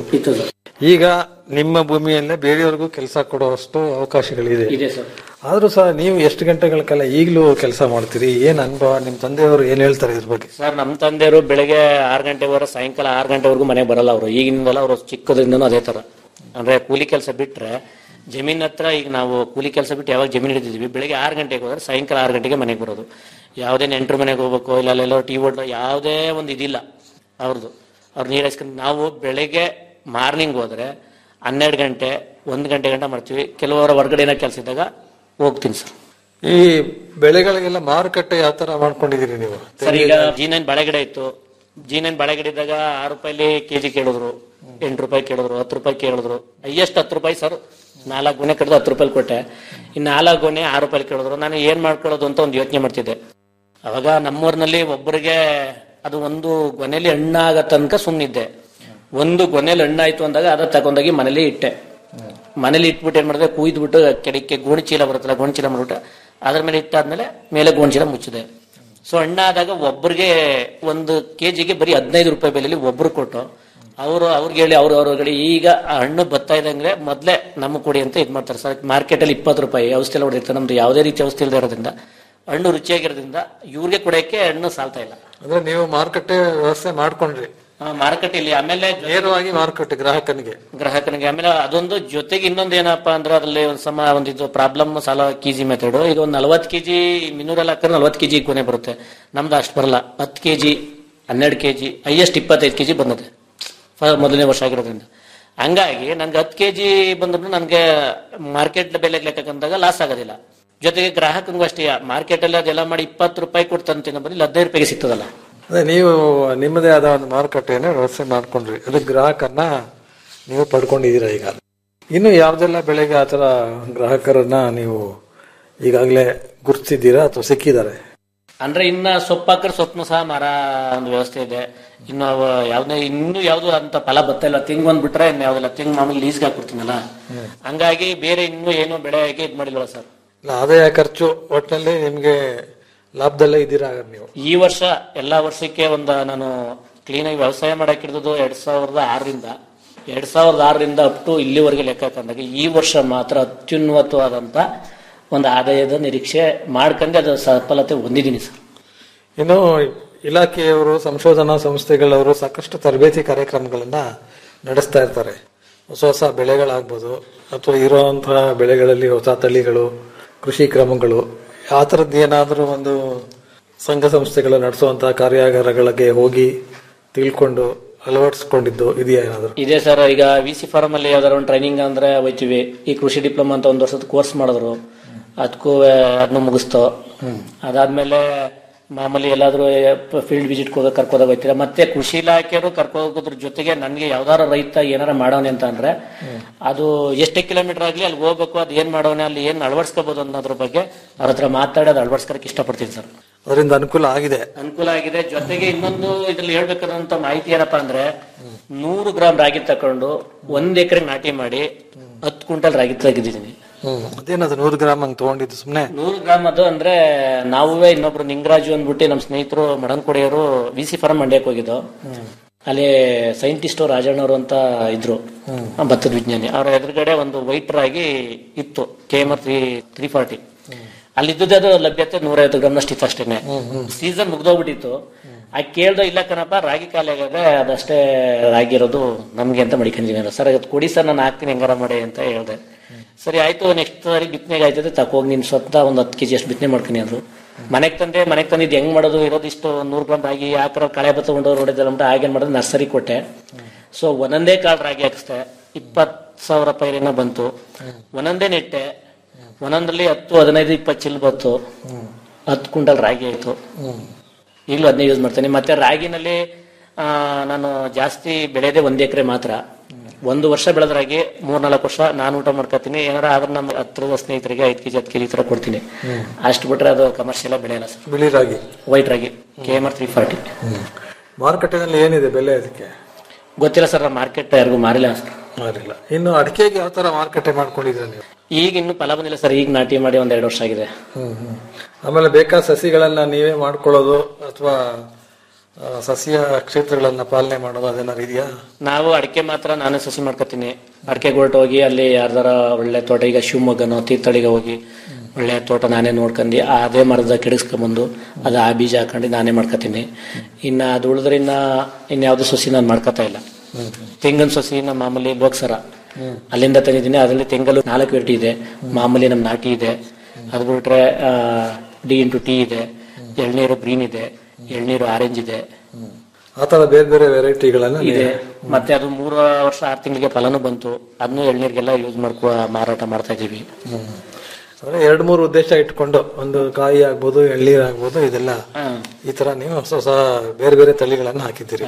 ಈಗ ನಿಮ್ಮ ಭೂಮಿಯಲ್ಲೇ ಬೇರೆಯವ್ರಿಗೂ ಕೆಲಸ ಕೊಡುವಷ್ಟು ಅವಕಾಶಗಳಿದೆ ಇದೆ ಸರ್ ಆದ್ರೂ ಸಹ ನೀವು ಎಷ್ಟು ಗಂಟೆಗಳ ಕಾಲ ಈಗಲೂ ಕೆಲಸ ಮಾಡ್ತೀರಿ ಏನ್ ಅನುಭವ ನಿಮ್ ತಂದೆಯವರು ಏನ್ ಹೇಳ್ತಾರೆ ಇದ್ರ ಬಗ್ಗೆ ಸರ್ ನಮ್ಮ ತಂದೆಯವರು ಬೆಳಗ್ಗೆ ಆರು ಗಂಟೆವರೆ ಸಾಯಂಕಾಲ ಆರು ಗಂಟೆವರೆಗೂ ಮನೆಗೆ ಬರಲ್ಲ ಅವರು ಈಗಿನಿಂದಲ್ಲ ಅವರು ಚಿಕ್ಕದ್ರಿಂದನೂ ಅದೇ ತರ ಅಂದ್ರೆ ಕೂಲಿ ಕೆಲಸ ಬಿಟ್ರೆ ಜಮೀನ್ ಹತ್ರ ಈಗ ನಾವು ಕೂಲಿ ಕೆಲಸ ಬಿಟ್ಟು ಯಾವಾಗ ಜಮೀನು ಹಿಡಿದಿದ್ವಿ ಬೆಳಗ್ಗೆ ಆರು ಗಂಟೆಗೆ ಹೋದ್ರೆ ಸಾಯಂಕಾಲ ಆರು ಗಂಟೆಗೆ ಮನೆಗೆ ಬರೋದು ಯಾವುದೇ ನೆಂಟರ ಮನೆಗೆ ಹೋಗ್ಬೇಕು ಇಲ್ಲ ಅಲ್ಲೆಲ್ಲೋ ಟೀ ಹೊಡ್ಲು ಯಾವುದೇ ಒಂದು ಇದಿಲ್ಲ ಅವ್ರದ್ದು ಅವ್ರು ನೀರು ಹಾಸ್ಕೊಂಡು ನಾವು ಬೆಳಗ್ಗೆ ಮಾರ್ನಿಂಗ್ ಹೋದ್ರೆ ಹನ್ನೆರಡು ಗಂಟೆ ಒಂದು ಗಂಟೆ ಗಂಟೆ ಮಾಡ್ತೀವಿ ಕೆಲವರ ಹೊರಗಡೆ ಏನೋ ಕೆಲಸ ಇದ್ದಾಗ ಹೋಗ್ತೀನಿ ಸರ್ ಈ ಬೆಳೆಗಳಿಗೆಲ್ಲ ಮಾರುಕಟ್ಟೆ ಯಾವ ತರ ಮಾಡ್ಕೊಂಡಿದೀರಿ ನೀವು ಸರ್ ಈಗ ಜಿ ನೈನ್ ಬಾಳೆಗಿಡ ಇತ್ತು ಜಿ ನೈನ್ ಬಾಳೆಗಿಡ ಇದ್ದಾಗ ಆರು ರೂಪಾಯಿಲಿ ಕೆಜಿ ಕೇಳಿದ್ರು ಎಂಟು ರೂಪಾಯಿ ಕೇಳಿದ್ರು ಹತ್ತು ರೂಪಾಯಿ ಕೇಳಿದ್ರು ಹೈಯೆಸ್ಟ್ ಹತ್ತು ರೂಪಾಯಿ ಸರ್ ನಾಲ್ಕು ಗೊನೆ ಕಡ್ದು ಹತ್ತು ರೂಪಾಯಿ ಕೊಟ್ಟೆ ಇನ್ನು ನಾಲ್ಕು ಗೊನೆ ಆರು ರೂಪಾಯಿ ಕೇಳಿದ್ರು ನಾನು ಏನ್ ಮಾಡ್ಕೊಳ್ಳೋದು ಅಂತ ಒಂದು ಯೋಚನೆ ಮಾಡ್ತಿದ್ದೆ ಅವಾಗ ನಮ್ಮೂರಿನಲ್ಲಿ ಒಬ್ಬರಿಗೆ ಅದು ಒಂದು ಗೊನೆಲಿ ಹಣ್ಣಾಗ ತನಕ ಸುಮ್ಮನಿದ್ದೆ ಒಂದು ಗೊನೆಲಿ ಹಣ್ಣಾಯ್ತು ಅಂದಾಗ ಅದ ತಗೊಂಡೋಗಿ ಮನೇಲಿ ಇಟ್ಟೆ ಮನೇಲಿ ಇಟ್ಬಿಟ್ಟು ಏನ್ ಮಾಡಿದೆ ಕುಯ್ದ್ಬಿಟ್ಟು ಕೆಡಕ್ಕೆ ಗೋಣಿ ಚೀಲ ಬರುತ್ತಲ್ಲ ಗೋಣಿ ಚೀಲ ಮಾಡ್ಬಿಟ್ಟು ಅದ್ರ ಮೇಲೆ ಇಟ್ಟಾದ್ಮೇಲೆ ಮೇಲೆ ಗೋಣಿ ಚೀಲ ಮುಚ್ಚಿದೆ ಸೊ ಹಣ್ಣಾದಾಗ ಒಬ್ಬರಿಗೆ ಒಂದು ಕೆಜಿಗೆ ಬರೀ ಹದಿನೈದು ರೂಪಾಯಿ ಬೆಲೆಯಲ್ಲಿ ಒಬ್ರು ಕೊಟ್ಟು ಅವರು ಅವ್ರಿಗೆ ಹೇಳಿ ಅವ್ರು ಅವ್ರಿಗೆ ಈಗ ಆ ಹಣ್ಣು ಬರ್ತಾ ಇದ್ದಂಗೆ ಮೊದ್ಲೇ ನಮಗೆ ಕೊಡಿ ಅಂತ ಇದು ಮಾಡ್ತಾರೆ ಸರ್ ಮಾರ್ಕೆಟ್ ಅಲ್ಲಿ ಇಪ್ಪತ್ತು ರೂಪಾಯಿ ಔಷಧಿ ಎಲ್ಲ ಹೊಡಿರ್ತಾರೆ ನಮ್ದು ಯಾವುದೇ ರೀತಿ ಔಷಧಿ ಇಲ್ಲದೆ ಇರೋದ್ರಿಂದ ಹಣ್ಣು ರುಚಿಯಾಗಿರೋದ್ರಿಂದ ಇವ್ರಿಗೆ ಕೊಡೋಕೆ ಹಣ್ಣು ಸಾಲ್ತಾ ಇಲ್ಲ ಅಂದ್ರೆ ನೀವು ಮಾರುಕಟ್ಟೆ ವ್ಯವಸ್ಥೆ ಮಾಡ್ಕೊಂಡ್ರಿ ಆ, ಮಾರುಕಟ್ಟೆಯಲ್ಲಿ ಆಮೇಲೆ ನೇರವಾಗಿ ಮಾರುಕಟ್ಟೆ ಗ್ರಾಹಕನಿಗೆ ಗ್ರಾಹಕನಿಗೆ ಆಮೇಲೆ ಅದೊಂದು ಜೊತೆಗೆ ಇನ್ನೊಂದು ಏನಪ್ಪಾ ಅಂದ್ರೆ ಅದ್ರಲ್ಲಿ ಒಂದು ಸಮ ಒಂದಿದ್ದು ಪ್ರಾಬ್ಲಮ್ ಸಾಲ ಕೆಜಿ ಮೆಥಡ್ ಈಗ ಒಂದು ನಲ್ವತ್ತು ಕೆಜಿ ಮಿನ್ನೂರೆಲ್ಲ ಹಾಕಿದ್ರೆ ನಲ್ವತ್ತು ಕೆಜಿ ಕೊನೆ ಬರುತ್ತೆ ನಮ್ದು ಅಷ್ಟು ಬರಲ್ಲ ಹತ್ತು ಕೆಜಿ ಹನ್ನೆರಡು ಕೆಜಿ ಹೈಯೆಸ್ಟ್ ಇಪ್ಪತ್ತೈದು ಕೆಜಿ ಬಂದಿದೆ ಫ- ಮೊದಲನೇ ವರ್ಷ ಆಗಿರೋದ್ರಿಂದ ಹಂಗಾಗಿ ನನ್ಗೆ ಹತ್ತು ಕೆಜಿ ಬಂದ್ರು ನನಗೆ ಮಾರ್ಕೆಟ್ ಬೆಲೆಗೆ ಲೆಕ್ಕಂದಾಗ ಲಾಸ್ ಆಗೋದಿಲ್ಲ ಜೊತೆಗೆ ಗ್ರಾಹಕನಿಗೂ ಅಷ್ಟೇ ಮಾರ್ಕೆಟ್ ಅಲ್ಲಿ ಅದೆಲ್ಲ ಮಾಡಿ ಇಪ್ಪತ್ತು ರೂಪಾಯಿ ಕೊಡ್ತಂತ ಬರೀ ಹದಿನೈದು ರೂಪಾಯಿಗೆ ಸಿಗ್ತದಲ್ಲ ಅದೇ ನೀವು ನಿಮ್ಮದೇ ಆದ ಒಂದು ಮಾರುಕಟ್ಟೆಯನ್ನು ವ್ಯವಸ್ಥೆ ಮಾಡ್ಕೊಂಡ್ರಿ ಅದಕ್ಕೆ ಗ್ರಾಹಕರನ್ನ ನೀವು ಪಡ್ಕೊಂಡಿದ್ದೀರಾ ಈಗ ಇನ್ನು ಯಾವ್ದೆಲ್ಲ ಬೆಳೆಗೆ ಆತರ ಗ್ರಾಹಕರನ್ನ ನೀವು ಈಗಾಗಲೇ ಗುರುತಿಸಿದ್ದೀರಾ ಅಥವಾ ಸಿಕ್ಕಿದ್ದಾರೆ ಅಂದ್ರೆ ಇನ್ನ ಸೊಪ್ಪು ಹಾಕಿದ್ರೆ ಸೊಪ್ಪು ಸಹ ಮರ ಒಂದು ವ್ಯವಸ್ಥೆ ಇದೆ ಇನ್ನು ಅವ ಯಾವ್ದೇ ಇನ್ನು ಯಾವ್ದು ಅಂತ ಫಲ ಬರ್ತಾ ಇಲ್ಲ ತೆಂಗು ಒಂದ್ ಬಿಟ್ರೆ ಇನ್ನು ಯಾವ್ದಿಲ್ಲ ತೆಂಗು ಮಾಮೂಲಿ ಲೀಸ್ಗೆ ಹಾಕ್ಬಿಡ್ತೀನಲ್ಲ ಹಂಗಾಗಿ ಬೇರೆ ಇನ್ನು ಏನು ಬೆಳೆ ಹಾಕಿ ಇದ್ ಮಾಡಿಲ್ವಲ್ಲ ಸರ್ ಇಲ್ಲ, ಆದಾಯ ಖರ್ಚು ಒಟ್ಟಿನಲ್ಲಿ ನಿಮ್ಗೆ ಲಾಭದಲ್ಲೇ ಇದ್ದೀರಾ ಹಾಗಾದ್ರೆ ನೀವು ಈ ವರ್ಷ ಎಲ್ಲಾ ವರ್ಷಕ್ಕೆ ಒಂದು ನಾನು ಕ್ಲೀನ್ ಆಗಿ ವ್ಯವಸಾಯ ಮಾಡಕ್ ಹಿಡಿದು ಎರಡ್ ಸಾವಿರದ ಆರರಿಂದ ಎರಡ್ ಸಾವಿರದ ಆರರಿಂದ ಅಪ್ ಟು ಇಲ್ಲಿವರೆಗೆ ಲೆಕ್ಕ ಹಾಕೊಂಡಾಗ ಈ ವರ್ಷ ಮಾತ್ರ ಅತ್ಯುನ್ನತವಾದಂತ ಒಂದು ಆದಾಯದ ನಿರೀಕ್ಷೆ ಮಾಡ್ಕೊಂಡು ಅದು ಸಫಲತೆ ಹೊಂದಿದ್ದೀನಿ ಸರ್ ಇನ್ನು ಇಲಾಖೆಯವರು ಸಂಶೋಧನಾ ಸಂಸ್ಥೆಗಳವರು ಸಾಕಷ್ಟು ತರಬೇತಿ ಕಾರ್ಯಕ್ರಮಗಳನ್ನ ನಡೆಸ್ತಾ ಇರ್ತಾರೆ ಹೊಸ ಹೊಸ ಬೆಳೆಗಳಾಗ್ಬೋದು ಅಥವಾ ಇರುವಂತಹ ಬೆಳೆಗಳಲ್ಲಿ ಹೊಸ ತಳಿಗಳು ಕೃಷಿ ಕ್ರಮಗಳು ಆ ಥರದ್ದು ಏನಾದರೂ ಒಂದು ಸಂಘ ಸಂಸ್ಥೆಗಳು ನಡೆಸುವಂತಹ ಕಾರ್ಯಾಗಾರಗಳಿಗೆ ಹೋಗಿ ತಿಳ್ಕೊಂಡು ಅಳವಡಿಸ್ಕೊಂಡಿದ್ದು ಇದೆಯಾ ಏನಾದರೂ ಇದೆ ಸರ್ ಈಗ ವಿ ಸಿ ಫಾರ್ಮ್ ಅಲ್ಲಿ ಯಾವ್ದಾರ ಒಂದು ಟ್ರೈನಿಂಗ್ ಅಂದ್ರೆ ಹೋಯ್ತಿವಿ ಈ ಕೃಷಿ ಡಿಪ್ಲೊಮಾ ಅಂತ ಒಂದ್ ವರ್ಷದ ಕೋರ್ಸ್ ಮಾಡಿದ್ರು ಅದಕ್ಕೂ ಅದನ್ನ ಮುಗಿಸ್ತೋ ಅದಾದ್ಮೇಲೆ ಮಾಮೂಲಿ ಎಲ್ಲಾದ್ರೂ ಫೀಲ್ಡ್ ವಿಸಿಟ್ ಹೋಗೋಕೆ ಕರ್ಕೋದಾಗ ಹೋಗ್ತೀರಾ ಮತ್ತೆ ಕೃಷಿ ಇಲಾಖೆಯವರು ಕರ್ಕೋಗೋದ್ರ ಜೊತೆಗೆ ನನಗೆ ಯಾವ್ದಾರ ರೈತ ಏನಾರ ಮಾಡೋನೆ ಅಂತ ಅಂದ್ರೆ ಅದು ಎಷ್ಟೇ ಕಿಲೋಮೀಟರ್ ಆಗ್ಲಿ ಅಲ್ಲಿ ಹೋಗ್ಬೇಕು ಅದು ಏನ್ ಮಾಡೋನೆ ಅಲ್ಲಿ ಏನ್ ಅಳವಡಿಸ್ಕೋಬಹುದು ಅನ್ನೋದ್ರ ಬಗ್ಗೆ ಅವ್ರ ಹತ್ರ ಮಾತಾಡಿ ಅದು ಅಳವಡಿಸ್ಕೊಳಕ್ ಇಷ್ಟಪಡ್ತೀನಿ ಸರ್ ಅದರಿಂದ ಅನುಕೂಲ ಆಗಿದೆ ಅನುಕೂಲ ಆಗಿದೆ ಜೊತೆಗೆ ಇನ್ನೊಂದು ಇದ್ರಲ್ಲಿ ಹೇಳ್ಬೇಕಾದಂತ ಮಾಹಿತಿ ಏನಪ್ಪಾ ಅಂದ್ರೆ ನೂರು ಗ್ರಾಮ್ ರಾಗಿ ತಕೊಂಡು ಒಂದ್ ಎಕರೆ ನಾಟಿ ಮಾಡಿ ಹತ್ತು ಕ್ವಿಂಟಲ್ ರಾಗಿ ತೆಗೆದಿದ್ದೀನಿ ಹ್ಮ್ ಅದೇನದು ನೂರು ಗ್ರಾಮ್ ಹಂಗ್ ತಗೊಂಡಿದ್ದು ಸುಮ್ನೆ ನೂರು ಗ್ರಾಮ್ ಅದು ಅಂದ್ರೆ ನಾವುವೇ ಇನ್ನೊಬ್ರು ನಿಂಗರಾಜು ಅಂದ್ಬಿಟ್ಟು ನಮ್ಮ ಸ್ನೇಹಿತರು ಮಡನ್ಕೊಡಿಯವರು ವಿ ಸಿ ಫಾರ್ಮ್ ಮಂಡ್ಯಕ್ಕೆ ಹೋಗಿದ್ದು ಅಲ್ಲಿ ಸೈಂಟಿಸ್ಟ್ ರಾಜಣ್ಣವರು ಅಂತ ಇದ್ರು ಆ ಭತ್ತದ ವಿಜ್ಞಾನಿ ಅವರ ಎದುರುಗಡೆ ಒಂದು ವೈಟ್ ರಾಗಿ ಇತ್ತು K M R three three forty ಅಲ್ಲಿದ್ದದ್ದು ಅದು ಲಭ್ಯತೆ ನೂರೈವತ್ತು ಗ್ರಾಮ್ನಷ್ಟು ಇತ್ತು ಅಷ್ಟೇನೆ ಸೀಸನ್ ಮುಗ್ದೋಗ್ಬಿಟ್ಟಿತ್ತು ಆ ಕೇಳ್ದ ಇಲ್ಲ ಕಣಪ್ಪ ರಾಗಿ ಖಾಲಿ ಆಗದೆ ಅದಷ್ಟೇ ರಾಗಿ ಇರೋದು ನಮ್ಗೆ ಅಂತ ಮಡಿಕೊಂಡಿದ್ದೀನಿ ಸರ್ ಅದು ಕೊಡಿ ಸರ್ ನಾನು ಹಾಕ್ತೀನಿ ಹೆಂಗಾರ ಮಾಡಿ ಅಂತ ಹೇಳ್ದೆ ಸರಿ ಆಯ್ತು ನೆಕ್ಸ್ಟ್ ಸಾರಿ ಬಿತ್ತನೆಗೆ ಆಯ್ತದೆ ತಕೋಗಿ ನೀನ್ ಸ್ವತಃ ಒಂದ್ ಹತ್ತು ಕೆಜಿ ಅಷ್ಟು ಬಿತ್ತನೆ ಮಾಡ್ತೀನಿ ಅಂದ್ರು ಮನೆಗ್ ತಂದೆ ಮನೆಗ್ ತಂದಿದ್ದು ಹೆಂಗ್ ಮಾಡೋದು ಇರೋದು ಇಷ್ಟು ನೂರು ಗ್ರಾಮ್ ರಾಗಿ ಯಾಕರ ಕಳೆ ಬತ್ತ ಕೊಂಡವ್ರು ನೋಡಿದ್ದಲ್ಲ ಅಂತ ಆಗೇನ್ ಮಾಡೋದು ನರ್ಸರಿ ಕೊಟ್ಟೆ ಸೊ ಒಂದೊಂದೇ ಕಾಳು ರಾಗಿ ಹಾಕಿಸ್ದೆ ಇಪ್ಪತ್ ಸಾವಿರ ರೂಪಾಯಿ ಏನೋ ಬಂತು ಒಂದೊಂದೇ ನೆಟ್ಟೆ ಒಂದೊಂದ್ರಲ್ಲಿ ಹತ್ತು ಹದಿನೈದು ಇಪ್ಪತ್ತು ಚಿಲ್ ಬಂತು ಹತ್ತು ಕ್ವಿಂಟಲ್ ರಾಗಿ ಆಯ್ತು ಈಗಲೂ ಅದನ್ನೇ ಯೂಸ್ ಮಾಡ್ತೇನೆ ಮತ್ತೆ ರಾಗಿನಲ್ಲಿ ಆ, ನಾನು ಜಾಸ್ತಿ ಬೆಳೆಯೋದೇ ಒಂದ್ ಎಕರೆ ಮಾತ್ರ ಒಂದು ವರ್ಷ ಬೆಳೆದ್ರಾಗಿ ಮೂರ್ನಾಲ್ಕು ವರ್ಷ ನಾನು ಊಟ ಮಾಡ್ಕೊತೀನಿ ಏನಾರ ಆದ್ರೆ ನಮ್ಮ ಹತ್ರದ ಸ್ನೇಹಿತರಿಗೆ ಐದು ಕೆಜಿ ಹತ್ತು ಕೆಜಿ ತರ ಕೊಡ್ತೀನಿ ಅಷ್ಟು ಬಿಟ್ರೆ ಅದು ಕಮರ್ಷಿಯಲ್ ಬೆಳೆಯಲ್ಲ ಸರ್ ಬಿಳಿ ರಾಗಿ ವೈಟ್ ರಾಗಿ K M R three forty ಮಾರುಕಟ್ಟೆನಲ್ಲಿ ಏನಿದೆ ಬೆಲೆ ಅದಕ್ಕೆ ಗೊತ್ತಿಲ್ಲ ಸರ್ ಮಾರ್ಕೆಟ್ ಯಾರಿಗೂ ಮಾರಿಲ್ಲ ಸರ್ ಮಾರಿಲ್ಲ ಇನ್ನು ಅಡಿಕೆಗೆ ಯಾವ ತರ ಮಾರುಕಟ್ಟೆ ಮಾಡ್ಕೊಂಡಿದ್ರ ನೀವು ಈಗ ಇನ್ನು ಫಲ ಬಂದಿಲ್ಲ ಸರ್ ಈಗ ನಾಟಿ ಮಾಡಿ ಒಂದ್ ಎರಡು ವರ್ಷ ಆಗಿದೆ ಹ್ಮ್ ಹ್ಮ್. ಆಮೇಲೆ ಬೇಕಾದ ಸಸಿಗಳನ್ನ ನೀವೇ ಮಾಡ್ಕೊಳ್ಳೋದು ಅಥವಾ ಆ, ಸಸ್ಯ ಕ್ಷೇತ್ರಗಳನ್ನ ಪಾಲನೆ ಮಾಡೋದು ಅದೇನಾರು ಇದೆಯಾ ನಾವು ಅಡಿಕೆ ಮಾತ್ರ ನಾನೇ ಸಸಿ ಮಾಡ್ಕೊತೀನಿ ಅಡಿಕೆ ಗೋಲ್ಟ್ ಹೋಗಿ ಅಲ್ಲಿ ಯಾರ್ದಾರ ಒಳ್ಳೆ ತೋಟ ಈಗ ಶಿವಮೊಗ್ಗನೋ ತೀರ್ಥಳಿಗೆ ಹೋಗಿ ಒಳ್ಳೆ ತೋಟ ನಾನೇ ನೋಡ್ಕೊಂಡು ಅದೇ ಮರದ ಕೆಡಿಸ್ಕೊಂಬಂದು ಅದು ಆ ಬೀಜ ಹಾಕೊಂಡು ನಾನೇ ಮಾಡ್ಕೊತೀನಿ ಇನ್ನ ಅದು ಉಳಿದ್ರಿಂದ ಇನ್ಯಾವ್ದು ಸಸಿ ನಾನು ಮಾಡ್ಕೊತಾ ಇಲ್ಲ ತೆಂಗಿನ ಸಸಿ ನಮ್ಮ ಮಾಮೂಲಿ ಲೋಕ್ಸರ ಅಲ್ಲಿಂದ ತಂದಿದ್ದೀನಿ ಅದರಲ್ಲಿ ತೆಂಗಲು ನಾಲ್ಕು ವೆರೈಟಿ ಇದೆ ಮಾಮೂಲಿ ನಮ್ಮ ನಾಟಿ ಇದೆ ಅದು ಬಿಟ್ರೆ ಡಿ ಇಂಟು ಟೀ ಇದೆ ಎಳ್ನೀರು ಗ್ರೀನ್ ಇದೆ ಎಳ್ನೀರು ಆರೆಂಜ್ ಇದೆ ಆ ತರ ಬೇರೆ ಬೇರೆ ವೆರೈಟಿಗಳನ್ನ ಇದೆ ಮತ್ತೆ ಅದು ಮೂರು ವರ್ಷ ಆರು ತಿಂಗಳಿಗೆ ಫಲನೂ ಬಂತು ಅದನ್ನು ಎಳ್ನೀರಿಗೆಲ್ಲ ಯೂಸ್ ಮಾಡ್ಕೊ ಮಾರಾಟ ಮಾಡ್ತಾ ಇದೀವಿ ಅಂದ್ರೆ ಎರಡ್ ಮೂರು ಉದ್ದೇಶ ಇಟ್ಕೊಂಡು ಒಂದು ಕಾಯಿ ಆಗ್ಬೋದು ಎಳ್ನೀರ್ ಆಗ್ಬೋದು ಇದೆಲ್ಲ ಈ ತರ ನೀವು ಹೊಸ ಹೊಸ ಬೇರೆ ಬೇರೆ ತಳಿಗಳನ್ನ ಹಾಕಿದ್ದೀರಿ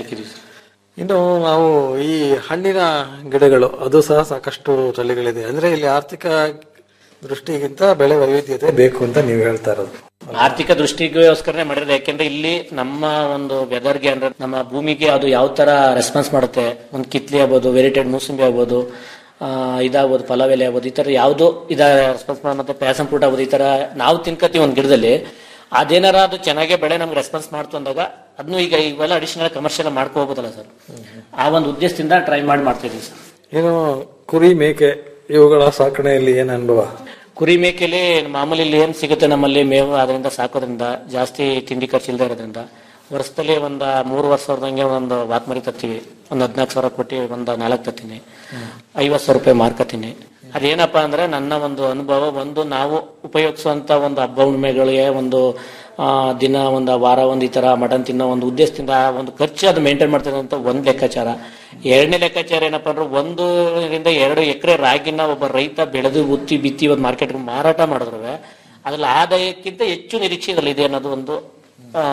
ಇನ್ನು ನಾವು ಈ ಹಣ್ಣಿನ ಗಿಡಗಳು ಅದು ಸಹ ಸಾಕಷ್ಟು ತಳಿಗಳಿದೆ ಅಂದ್ರೆ ಇಲ್ಲಿ ಆರ್ಥಿಕ ದೃಷ್ಟಿಗಿಂತ ಬೆಳೆ ವೈವಿಧ್ಯತೆ ಬೇಕು ಅಂತ ನೀವು ಹೇಳ್ತಾ ಇರೋದು ಆರ್ಥಿಕ ದೃಷ್ಟಿಗೋಸ್ಕರನೇ ಮಾಡಿರೋದು ಯಾಕೆಂದ್ರೆ ಇಲ್ಲಿ ನಮ್ಮ ಒಂದು ವೆದರ್ಗೆ ಅಂದ್ರೆ ನಮ್ಮ ಭೂಮಿಗೆ ಅದು ಯಾವ ತರ ರೆಸ್ಪಾನ್ಸ್ ಮಾಡುತ್ತೆ ಒಂದು ಕಿತ್ಲಿ ಆಗ್ಬೋದು ವೆರಿಟೆಡ್ ಮೂಸಂಬಿ ಆಗ್ಬೋದು ಆ, ಇದಾಗ್ಬೋದು ಫಲವೆಲೆ ಆಗ್ಬೋದು ಈ ತರ ಯಾವ್ದು ಇದ ರೆಸ್ಪಾನ್ಸ್ ಮತ್ತೆ ಪ್ಯಾಸನ್ ಫ್ರೂಟ್ ಆಗ್ಬೋದು ಈ ತರ ನಾವು ತಿನ್ಕತೀವಿ ಒಂದು ಗಿಡದಲ್ಲಿ ಅದೇನಾರ ಅದು ಚೆನ್ನಾಗಿ ಬೆಳೆ ನಮ್ಗೆ ರೆಸ್ಪಾನ್ಸ್ ಮಾಡ್ತು ಅಂದಾಗ ಅದನ್ನು ಈಗ ಇವೆಲ್ಲ ಅಡಿಷನಲ್ ಕಮರ್ಷಿಯಲ್ ಮಾಡ್ಕೋಬೋದಲ್ಲ ಸರ್ ಆ ಒಂದು ಉದ್ದೇಶದಿಂದ ಟ್ರೈ ಮಾಡಿ ಮಾಡ್ತಾ ಇದೀವಿ ಸರ್ ಏನು ಕುರಿ ಮೇಕೆ ಇವುಗಳ ಸಾಕಣೆಯಲ್ಲಿ ಏನ್ ಅನುಭವ ಕುರಿ ಮೇಕೆಲಿ ಮಾಮೂಲಿ ಇಲ್ಲಿ ಏನ್ ಸಿಗುತ್ತೆ ನಮ್ಮಲ್ಲಿ ಮೇವು ಅದರಿಂದ ಸಾಕೋದ್ರಿಂದ ಜಾಸ್ತಿ ತಿಂಡಿ ಖರ್ಚು ಇಲ್ಲದೆ ಇರೋದ್ರಿಂದ ವರ್ಷದಲ್ಲಿ ಒಂದ ಮೂರು ವರ್ಷ ಹೊರದಂಗೆ ಒಂದು ವಾತ್ಮರಿ ತತ್ತೀವಿ ಒಂದ್ ಹದಿನಾಲ್ಕು ಸಾವಿರ ಕೊಟ್ಟು ಒಂದ್ ನಾಲ್ಕು ತತ್ತೀನಿ ಐವತ್ತು ಸಾವಿರ ರೂಪಾಯಿ ಮಾರ್ಕತೀನಿ ಅದೇನಪ್ಪಾ ಅಂದ್ರೆ ನನ್ನ ಒಂದು ಅನುಭವ ಒಂದು ನಾವು ಉಪಯೋಗಿಸುವಂತ ಒಂದು ಹಬ್ಬ ಹುಣ್ಣಿಮೆಗಳಿಗೆ ಒಂದು ಆ, ದಿನ ಒಂದು ವಾರ ಒಂದು ಈ ತರ ಮಟನ್ ತಿನ್ನೋ ಒಂದು ಉದ್ದೇಶದಿಂದ ಆ ಒಂದು ಖರ್ಚು ಅದು ಮೇಂಟೈನ್ ಮಾಡ್ತದೆ ಅಂತ ಒಂದ್ ಲೆಕ್ಕಾಚಾರ ಎರಡನೇ ಲೆಕ್ಕಾಚಾರ ಏನಪ್ಪಾ ಅಂದ್ರೆ ಒಂದು ರಿಂದ ಎರಡು ಎಕರೆ ರಾಗಿನ ಒಬ್ಬ ರೈತ ಬೆಳೆದು ಉತ್ತಿ ಬಿತ್ತಿ ಒಂದು ಮಾರ್ಕೆಟ್ ಮಾರಾಟ ಮಾಡಿದ್ರು ಅದ್ರಲ್ಲಿ ಆದಾಯಕ್ಕಿಂತ ಹೆಚ್ಚು ನಿರೀಕ್ಷೆ ಇದ್ರಲ್ಲಿ ಇದೆ ಅನ್ನೋದು ಒಂದು ಆ,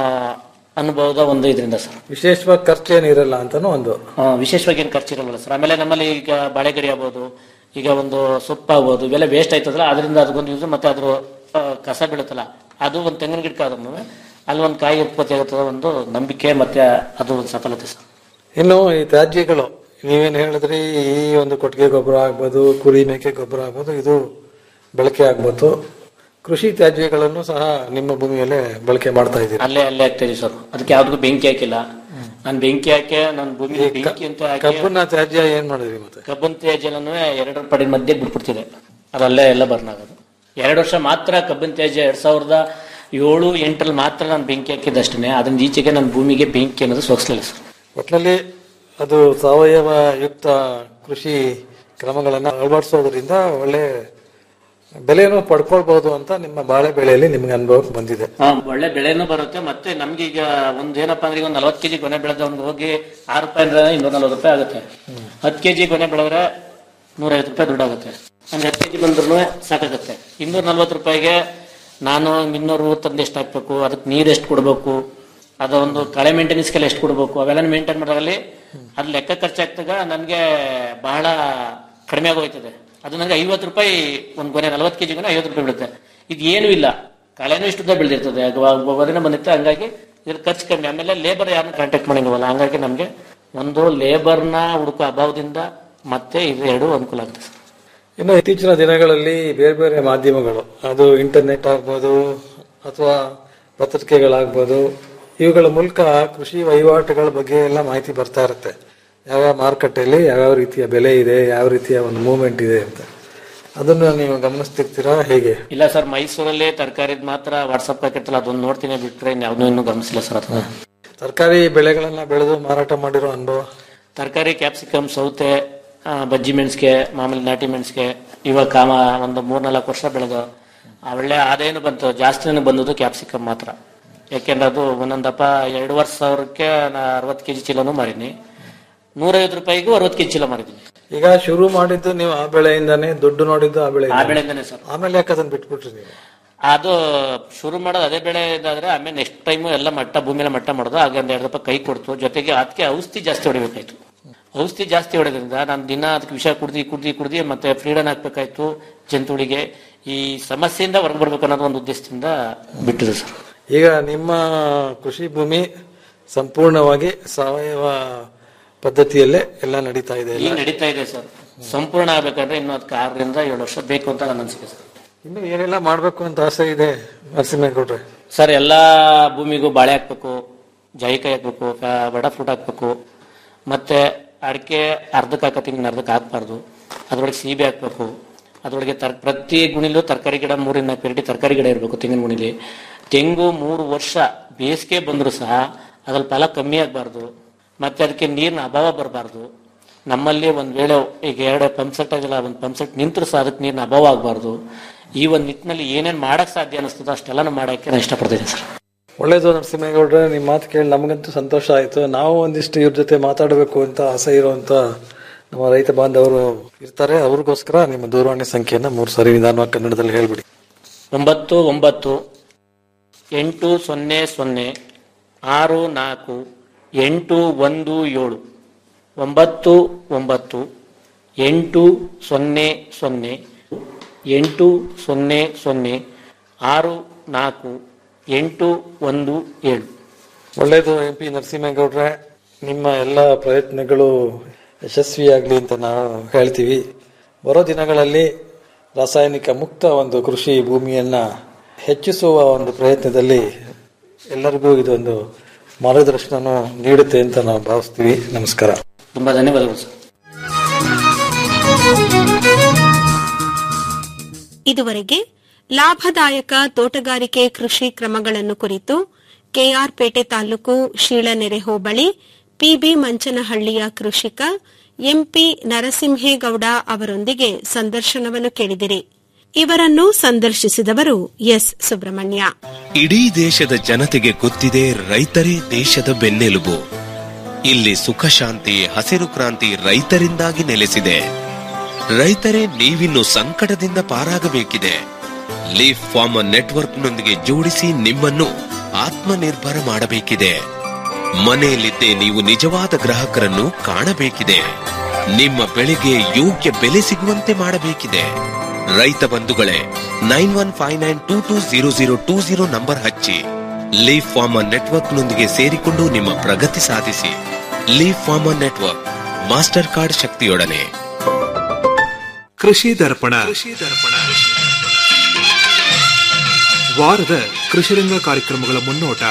ಅನುಭವದ ಒಂದು ಇದರಿಂದ ಸರ್ ವಿಶೇಷವಾಗಿ ಖರ್ಚು ಏನಿರಲ್ಲ ಅಂತಾನು ಒಂದು ಆ, ವಿಶೇಷವಾಗಿ ಏನು ಖರ್ಚಿರಲ್ಲ ಸರ್ ಆಮೇಲೆ ನಮ್ಮಲ್ಲಿ ಈಗ ಬಾಳೆಗರಿ ಆಗ್ಬೋದು ಈಗ ಒಂದು ಸೊಪ್ಪು ಆಗ್ಬೋದು ಇವೆಲ್ಲ ವೇಸ್ಟ್ ಆಯ್ತದಲ್ಲ ಅದರಿಂದ ಅದಕ್ಕೊಂದು ಯೂಸ್ ಮತ್ತೆ ಅದ್ರ ಆ, ಕಸ ಬೀಳುತ್ತಲ್ಲ ಅದು ಒಂದು ತೆಂಗಿನ ಗಿಡಕ್ಕೆ ಆದ್ರೂ ಅಲ್ಲಿ ಒಂದು ಕಾಯಿ ಉತ್ಪತ್ತಿ ಆಗುತ್ತದೆ ಒಂದು ನಂಬಿಕೆ ಮತ್ತೆ ಅದು ಒಂದು ಸಫಲತೆ ಸರ್ ಇನ್ನು ಈ ತ್ಯಾಜ್ಯಗಳು ನೀವೇನ್ ಹೇಳಿದ್ರಿ ಈ ಒಂದು ಕೊಟ್ಟಿಗೆ ಗೊಬ್ಬರ ಆಗ್ಬೋದು ಕುರಿ ಮೇಕೆ ಗೊಬ್ಬರ ಆಗ್ಬೋದು ಇದು ಬಳಕೆ ಆಗ್ಬೋದು ಕೃಷಿ ತ್ಯಾಜ್ಯಗಳನ್ನು ಸಹ ನಿಮ್ಮ ಭೂಮಿಯಲ್ಲೇ ಬಳಕೆ ಮಾಡ್ತಾ ಇದ್ದೀರಿ ಅಲ್ಲೇ ಅಲ್ಲೇ ಆಗ್ತಾ ಇದೀವಿ ಸರ್ ಅದಕ್ಕೆ ಯಾವ್ದಕ್ಕೂ ಬೆಂಕಿ ಹಾಕಿಲ್ಲ ನಾನು ಬೆಂಕಿ ಹಾಕಿ ನನ್ನ ಭೂಮಿ ಬೆಂಕಿ ಅಂತ ಹಾಕಿ ಕಬ್ಬನ್ನ ತ್ಯಾಜ್ಯ ಏನ್ ಮಾಡಿದ್ರಿ ಮತ್ತೆ ಕಬ್ಬನ್ ತ್ಯಾಜ್ಯನೂ ಎರಡು ಪಡಿ ಮಧ್ಯೆ ಬಿಟ್ಬಿಡ್ತಿದೆ ಅದಲ್ಲೇ ಎಲ್ಲ ಬರ್ನ್ ಆಗೋದು ಎರಡು ವರ್ಷ ಮಾತ್ರ ಕಬ್ಬಿನ ತ್ಯಾಜ್ಯ ಎರಡ್ ಸಾವಿರದ ಏಳು ಎಂಟರಲ್ಲಿ ಮಾತ್ರ ನಾನು ಬೆಂಕಿ ಹಾಕಿದ್ದಷ್ಟೇ ಅದನ್ನ ಈಚೆಗೆ ನನ್ನ ಭೂಮಿಗೆ ಬೆಂಕಿ ಅನ್ನೋದು ಸೋಗಿಸ್ಲಿಲ್ಲ ಸರ್ ಒಟ್ನಲ್ಲಿ ಅದು ಸಾವಯವ ಯುಕ್ತ ಕೃಷಿ ಕ್ರಮಗಳನ್ನ ಅಳವಡಿಸೋದ್ರಿಂದ ಒಳ್ಳೆ ಬೆಲೆಯನ್ನು ಪಡ್ಕೊಳ್ಬಹುದು ಅಂತ ನಿಮ್ಮ ಬಾಳೆ ಬೆಳೆಯಲ್ಲಿ ನಿಮ್ಗೆ ಅನುಭವಕ್ಕೆ ಬಂದಿದೆ ಹಾ, ಒಳ್ಳೆ ಬೆಳೆನೂ ಬರುತ್ತೆ ಮತ್ತೆ ನಮ್ಗೆ ಈಗ ಒಂದ್ ಏನಪ್ಪಾ ಅಂದ್ರೆ ಈಗ ಒಂದ್ ನಲ್ವತ್ತು ಕೆಜಿ ಗೊನೆ ಬೆಳೆದವ್ನಿಗೆ ಹೋಗಿ ಆರು ರೂಪಾಯಿ ಅಂದ್ರೆ ಇನ್ನೂರ ನಲ್ವತ್ತು ರೂಪಾಯಿ ಆಗುತ್ತೆ ಹತ್ತು ಕೆಜಿ ಗೊನೆ ಬೆಳೆದ್ರೆ ನೂರೈವತ್ತು ರೂಪಾಯಿ ದುಡ್ಡಾಗುತ್ತೆ ಅಂದ್ರೆ ಹತ್ತು ಕೆಜಿ ಬಂದ್ರು ಸಾಕಾಗುತ್ತೆ ಇನ್ನೂರ ನಲ್ವತ್ತು ರೂಪಾಯಿಗೆ ನಾನು ಇನ್ನೂರು ತಂದು ಎಷ್ಟು ಹಾಕ್ಬೇಕು ಅದಕ್ಕೆ ನೀರು ಎಷ್ಟು ಕೊಡ್ಬೇಕು ಅದೊಂದು ಕಳೆ ಮೇಂಟೆನೆನ್ಸ್ಗೆಲ್ಲ ಎಷ್ಟು ಕೊಡ್ಬೇಕು ಅವೆಲ್ಲ ಮೇಂಟೈನ್ ಮಾಡೋದ್ರಲ್ಲಿ ಅದು ಲೆಕ್ಕ ಖರ್ಚಾಗ್ತಾಗ ನನಗೆ ಬಹಳ ಕಡಿಮೆ ಆಗೋಯ್ತದೆ ಅದು ನನಗೆ ಐವತ್ತು ರೂಪಾಯಿ ಒಂದು ಗೊನೆ ನಲ್ವತ್ತು ಕೆಜಿ ಗೊನೆ ಐವತ್ತು ರೂಪಾಯಿ ಬೀಳುತ್ತೆ ಇದು ಏನೂ ಇಲ್ಲ ಕಳೆನೂ ಇಷ್ಟುದ್ದ ಬೆಳೆದಿರ್ತದೆ ಗೊಬ್ಬರನ ಬಂದಿರುತ್ತೆ ಹಂಗಾಗಿ ಇದ್ರ ಖರ್ಚು ಕಮ್ಮಿ ಆಮೇಲೆ ಲೇಬರ್ ಯಾರನ್ನ ಕಾಂಟ್ಯಾಕ್ಟ್ ಮಾಡಂಗಿವಲ್ಲ ಹಂಗಾಗಿ ನಮಗೆ ಒಂದು ಲೇಬರ್ನ ಹುಡುಕೋ ಅಭಾವದಿಂದ ಮತ್ತೆ ಇದು ಎರಡು ಅನುಕೂಲ ಆಗುತ್ತೆ ಸರ್ ಇನ್ನು ಇತ್ತೀಚಿನ ದಿನಗಳಲ್ಲಿ ಬೇರೆ ಬೇರೆ ಮಾಧ್ಯಮಗಳು ಅದು ಇಂಟರ್ನೆಟ್ ಆಗ್ಬೋದು ಅಥವಾ ಪತ್ರಿಕೆಗಳಾಗ್ಬೋದು ಇವುಗಳ ಮೂಲಕ ಕೃಷಿ ವಹಿವಾಟುಗಳ ಬಗ್ಗೆ ಎಲ್ಲ ಮಾಹಿತಿ ಬರ್ತಾ ಇರುತ್ತೆ ಯಾವ್ಯಾವ ಮಾರುಕಟ್ಟೆಯಲ್ಲಿ ಯಾವ್ಯಾವ ರೀತಿಯ ಬೆಲೆ ಇದೆ ಯಾವ ರೀತಿಯ ಒಂದು ಮೂವ್ಮೆಂಟ್ ಇದೆ ಅಂತ ಅದನ್ನು ನೀವು ಗಮನಿಸ್ತಿರ್ತೀರಾ ಹೇಗೆ ಇಲ್ಲ ಸರ್ ಮೈಸೂರಲ್ಲಿ ತರಕಾರಿದ್ ಮಾತ್ರ ವಾಟ್ಸಪ್ ಹಾಕಿರ್ತಲ್ಲ ಅದೊಂದು ನೋಡ್ತೀನಿ ಬಿಟ್ರೆ ಯಾವ್ದನ್ನೂ ಇನ್ನೂ ಗಮನಿಸಿಲ್ಲ ಸರ್ ಅದನ್ನ ತರಕಾರಿ ಬೆಳೆಗಳನ್ನ ಬೆಳೆದು ಮಾರಾಟ ಮಾಡಿರೋ ಅನುಭವ ತರಕಾರಿ ಕ್ಯಾಪ್ಸಿಕಮ್ ಸೌತೆ ಆ, ಬಜ್ಜಿ ಮೆಣಸಿಗೆ ಮಾಮೂಲಿ ನಾಟಿ ಮೆಣಸಿಗೆ ಇವಾಗ ಕಾಮ ಒಂದು ಮೂರ್ನಾಲ್ಕು ವರ್ಷ ಬೆಳೆದು ಆ ಒಳ್ಳೆ ಆದಾಯನೂ ಬಂತು ಜಾಸ್ತಿನೂ ಬಂದದ್ದು ಕ್ಯಾಪ್ಸಿಕಮ್ ಮಾತ್ರ ಯಾಕೆಂದ್ರೆ ಅದು ಒಂದೊಂದಪ್ಪ ಎರಡೂವರೆ ಸಾವಿರಕ್ಕೆ ನಾ ಅರವತ್ತು ಕೆಜಿ ಚೀಲನೂ ಮಾರಿನಿ ನೂರೈವತ್ತು ರೂಪಾಯಿಗೂ ಅರವತ್ತು ಕೆಜಿ ಚೀಲ ಮಾರಿದ್ದೀನಿ ಈಗ ಶುರು ಮಾಡಿದ್ದು ನೀವು ಆ ಬೆಳೆಯಿಂದಾನೇ ದುಡ್ಡು ನೋಡಿದ್ದು ಆ ಬೆಳೆ ಆ ಬೆಳೆಯಿಂದಾನೆ ಸರ್ ಆಮೇಲೆ ಯಾಕೆ ಅದನ್ನ ಬಿಟ್ಬಿಟ್ರಿ ನೀವು ಅದು ಶುರು ಮಾಡೋದು ಅದೇ ಬೆಳೆ ಇದಾದ್ರೆ ಆಮೇಲೆ ನೆಕ್ಸ್ಟ್ ಟೈಮ್ ಎಲ್ಲ ಮಟ್ಟ ಭೂಮಿನ ಮಟ್ಟ ಮಾಡೋದು ಆಗ ಒಂದ್ ಎರಡು ರೂಪಾಯಿ ಕೈ ಕೊಡ್ತು ಜೊತೆಗೆ ಅದಕ್ಕೆ ಔಷಧಿ ಜಾಸ್ತಿ ಹೊಡಿಬೇಕಾಯ್ತು ಔಷಧಿ ಜಾಸ್ತಿ ಹೊಡೆದ್ರಿಂದ ನಾನು ದಿನ ಅದಕ್ಕೆ ವಿಷ ಕುಡ್ದು ಕುಡ್ದು ಕುಡ್ದು ಮತ್ತೆ ಫ್ರೀಡನ್ ಹಾಕ್ಬೇಕಾಯ್ತು ಜಂತುಳಿಗೆ ಈ ಸಮಸ್ಯೆಯಿಂದ ಹೊರಗೆ ಬರ್ಬೇಕು ಅನ್ನೋದು ಒಂದು ಉದ್ದೇಶದಿಂದ ಬಿಟ್ಟಿದೆ ಸರ್ ಈಗ ನಿಮ್ಮ ಕೃಷಿ ಭೂಮಿ ಸಂಪೂರ್ಣವಾಗಿ ಸಾವಯವ ಪದ್ಧತಿಯಲ್ಲೇ ಎಲ್ಲ ನಡೀತಾ ಇದೆ ಈಗ ಎಲ್ಲ ನಡೀತಾ ಇದೆ ಸರ್ ಸಂಪೂರ್ಣ ಆಗ್ಬೇಕಾದ್ರೆ ಇನ್ನು ಅದಕ್ಕೆ ಆರರಿಂದ ಏಳು ವರ್ಷ ಬೇಕು ಅಂತ ನನ್ನ ಅನಿಸಿಕೆ ಸರ್ ಇನ್ನು ಏನೆಲ್ಲ ಮಾಡ್ಬೇಕು ಅಂತ ಆಸೆ ಇದೆ ನರಸಿಂಹೇಗೌಡ್ರೆ ಸರ್ ಎಲ್ಲಾ ಭೂಮಿಗೂ ಬಾಳೆ ಹಾಕ್ಬೇಕು ಜಾಯಿಕಾಯಿ ಹಾಕ್ಬೇಕು ಕ- ಬಡ ಫ್ರೂಟ್ ಹಾಕ್ಬೇಕು ಮತ್ತೆ ಅಡಿಕೆ ಅರ್ಧಕ್ಕೆ ಹಾಕತ್ತೀನಿ ಅರ್ಧಕ್ಕೆ ಹಾಕ್ಬಾರ್ದು ಅದ್ರೊಳಗೆ ಸೀಬೆ ಹಾಕ್ಬೇಕು ಅದ್ರೊಳಗೆ ತರ್ ಪ್ರತಿ ಗುಣಿಲೂ ತರಕಾರಿ ಗಿಡ ಮೂರಿಂದ ನಾಲ್ಕು ವೆರೈಟಿ ತರಕಾರಿ ಗಿಡ ಇರಬೇಕು ತೆಂಗಿನ ಗುಣಿಲಿ ತೆಂಗು ಮೂರು ವರ್ಷ ಬೇಸಿಗೆ ಬಂದರೂ ಸಹ ಅದ್ರಲ್ಲಿ ಫಲ ಕಮ್ಮಿ ಆಗಬಾರ್ದು ಮತ್ತೆ ಅದಕ್ಕೆ ನೀರಿನ ಅಭಾವ ಬರಬಾರ್ದು ನಮ್ಮಲ್ಲಿ ಒಂದ್ ವೇಳೆ ಈಗ ಎರಡು ಪಂಪ್ ಸೆಟ್ ಆಗಿಲ್ಲ ಒಂದು ಪಂಪ್ ಸೆಟ್ ನಿಂತರೂ ಸಹ ಅದಕ್ಕೆ ನೀರಿನ ಅಭಾವ ಆಗಬಾರ್ದು ಈ ಒಂದು ನಿಟ್ಟಿನಲ್ಲಿ ಏನೇನ್ ಮಾಡಕ್ ಸಾಧ್ಯ ಅನಿಸ್ತದೋ ಅಷ್ಟೆಲ್ಲ ಮಾಡಕ್ಕೆ ನಾನು ಇಷ್ಟಪಡ್ತೀನಿ ಸರ್ ಒಳ್ಳೇದು ನರಸಿಂಹೇಗೌಡ್ರೆ ನಿಮ್ಮ ಮಾತು ಕೇಳಿ ನಮಗಂತೂ ಸಂತೋಷ ಆಯ್ತು ನಾವು ಒಂದಿಷ್ಟು ಇವ್ರ ಜೊತೆ ಮಾತಾಡಬೇಕು ಅಂತ ಆಸೆ ಇರುವಂತ ನಮ್ಮ ರೈತ ಬಾಂಧವರು ಇರ್ತಾರೆ ಅವ್ರಿಗೋಸ್ಕರ ನಿಮ್ಮ ದೂರವಾಣಿ ಸಂಖ್ಯೆಯನ್ನ ಮೂರು ಸಾರಿ ನಿಧಾನವಾಗಿ ಕನ್ನಡದಲ್ಲಿ ಹೇಳ್ಬಿಡಿ ಒಂಬತ್ತು ಒಂಬತ್ತು ಎಂಟು ಸೊನ್ನೆ ಸೊನ್ನೆ ಆರು ನಾಲ್ಕು ಎಂಟು ಒಂದು ಏಳು ಒಂಬತ್ತು ಒಂಬತ್ತು ಎಂಟು ಸೊನ್ನೆ ಸೊನ್ನೆ ಎಂಟು ಸೊನ್ನೆ ಸೊನ್ನೆ ಆರು ನಾಲ್ಕು ಎಂಟು ಒಂದು ಏಳು ಒಳ್ಳೇದು ಎಂ ಪಿ ನರಸಿಂಹೇಗೌಡ್ರೆ ನಿಮ್ಮ ಎಲ್ಲ ಪ್ರಯತ್ನಗಳು ಯಶಸ್ವಿಯಾಗಲಿ ಅಂತ ನಾವು ಹೇಳ್ತೀವಿ ಬರೋ ದಿನಗಳಲ್ಲಿ ರಾಸಾಯನಿಕ ಮುಕ್ತ ಒಂದು ಕೃಷಿ ಭೂಮಿಯನ್ನ ಹೆಚ್ಚಿಸುವ ಒಂದು ಪ್ರಯತ್ನದಲ್ಲಿ ಎಲ್ಲರಿಗೂ ಇದೊಂದು ಮಾರ್ಗದರ್ಶನ ನೀಡುತ್ತೆ ಅಂತ ನಾವು ಭಾವಿಸ್ತೀವಿ ನಮಸ್ಕಾರ ತುಂಬಾ ಧನ್ಯವಾದಗಳು ಸರ್ ಇದುವರೆಗೆ ಲಾಭದಾಯಕ ತೋಟಗಾರಿಕೆ ಕೃಷಿ ಕ್ರಮಗಳನ್ನು ಕುರಿತು ಕೆಆರ್ಪೇಟೆ ತಾಲೂಕು ಶೀಳನೆರೆ ಹೋಬಳಿ ಪಿಬಿ ಮಂಚನಹಳ್ಳಿಯ ಕೃಷಿಕ ಎಂಪಿ ನರಸಿಂಹೇಗೌಡ ಅವರೊಂದಿಗೆ ಸಂದರ್ಶನವನ್ನು ಕೇಳಿದಿರಿ ಇವರನ್ನು ಸಂದರ್ಶಿಸಿದವರು ಎಸ್ ಸುಬ್ರಹ್ಮಣ್ಯ ಇಡೀ ದೇಶದ ಜನತೆಗೆ ಗೊತ್ತಿದೆ ರೈತರೇ ದೇಶದ ಬೆನ್ನೆಲುಬು ಇಲ್ಲಿ ಸುಖ ಶಾಂತಿ ಹಸಿರು ಕ್ರಾಂತಿ ರೈತರಿಂದಾಗಿ ನೆಲೆಸಿದೆ ರೈತರೇ ನೀವಿನ್ನು ಸಂಕಟದಿಂದ ಪಾರಾಗಬೇಕಿದೆ ಲೀಫ್ ಫಾರ್ಮರ್ ನೆಟ್ವರ್ಕ್ನೊಂದಿಗೆ ಜೋಡಿಸಿ ನಿಮ್ಮನ್ನು ಆತ್ಮನಿರ್ಭರ ಮಾಡಬೇಕಿದೆ ಮನೆಯಲ್ಲಿದ್ದೇ ನೀವು ನಿಜವಾದ ಗ್ರಾಹಕರನ್ನು ಕಾಣಬೇಕಿದೆ ನಿಮ್ಮ ಬೆಳೆಗೆ ಯೋಗ್ಯ ಬೆಲೆ ಸಿಗುವಂತೆ ಮಾಡಬೇಕಿದೆ ರೈತ ಬಂಧುಗಳೇ nine one five nine two two zero zero two zero number ಹಚ್ಚಿ ಲೀಫ್ ಫಾರ್ಮರ್ ನೆಟ್ವರ್ಕ್ನೊಂದಿಗೆ ಸೇರಿಕೊಂಡು ನಿಮ್ಮ ಪ್ರಗತಿ ಸಾಧಿಸಿ leaf farmer network master card ಶಕ್ತಿಯೊಡನೆ ಕೃಷಿ ದರ್ಪಣ ವಾರದ ಕೃಷಿರಂಗ ಕಾರ್ಯಕ್ರಮಗಳ ಮುನ್ನೋಟ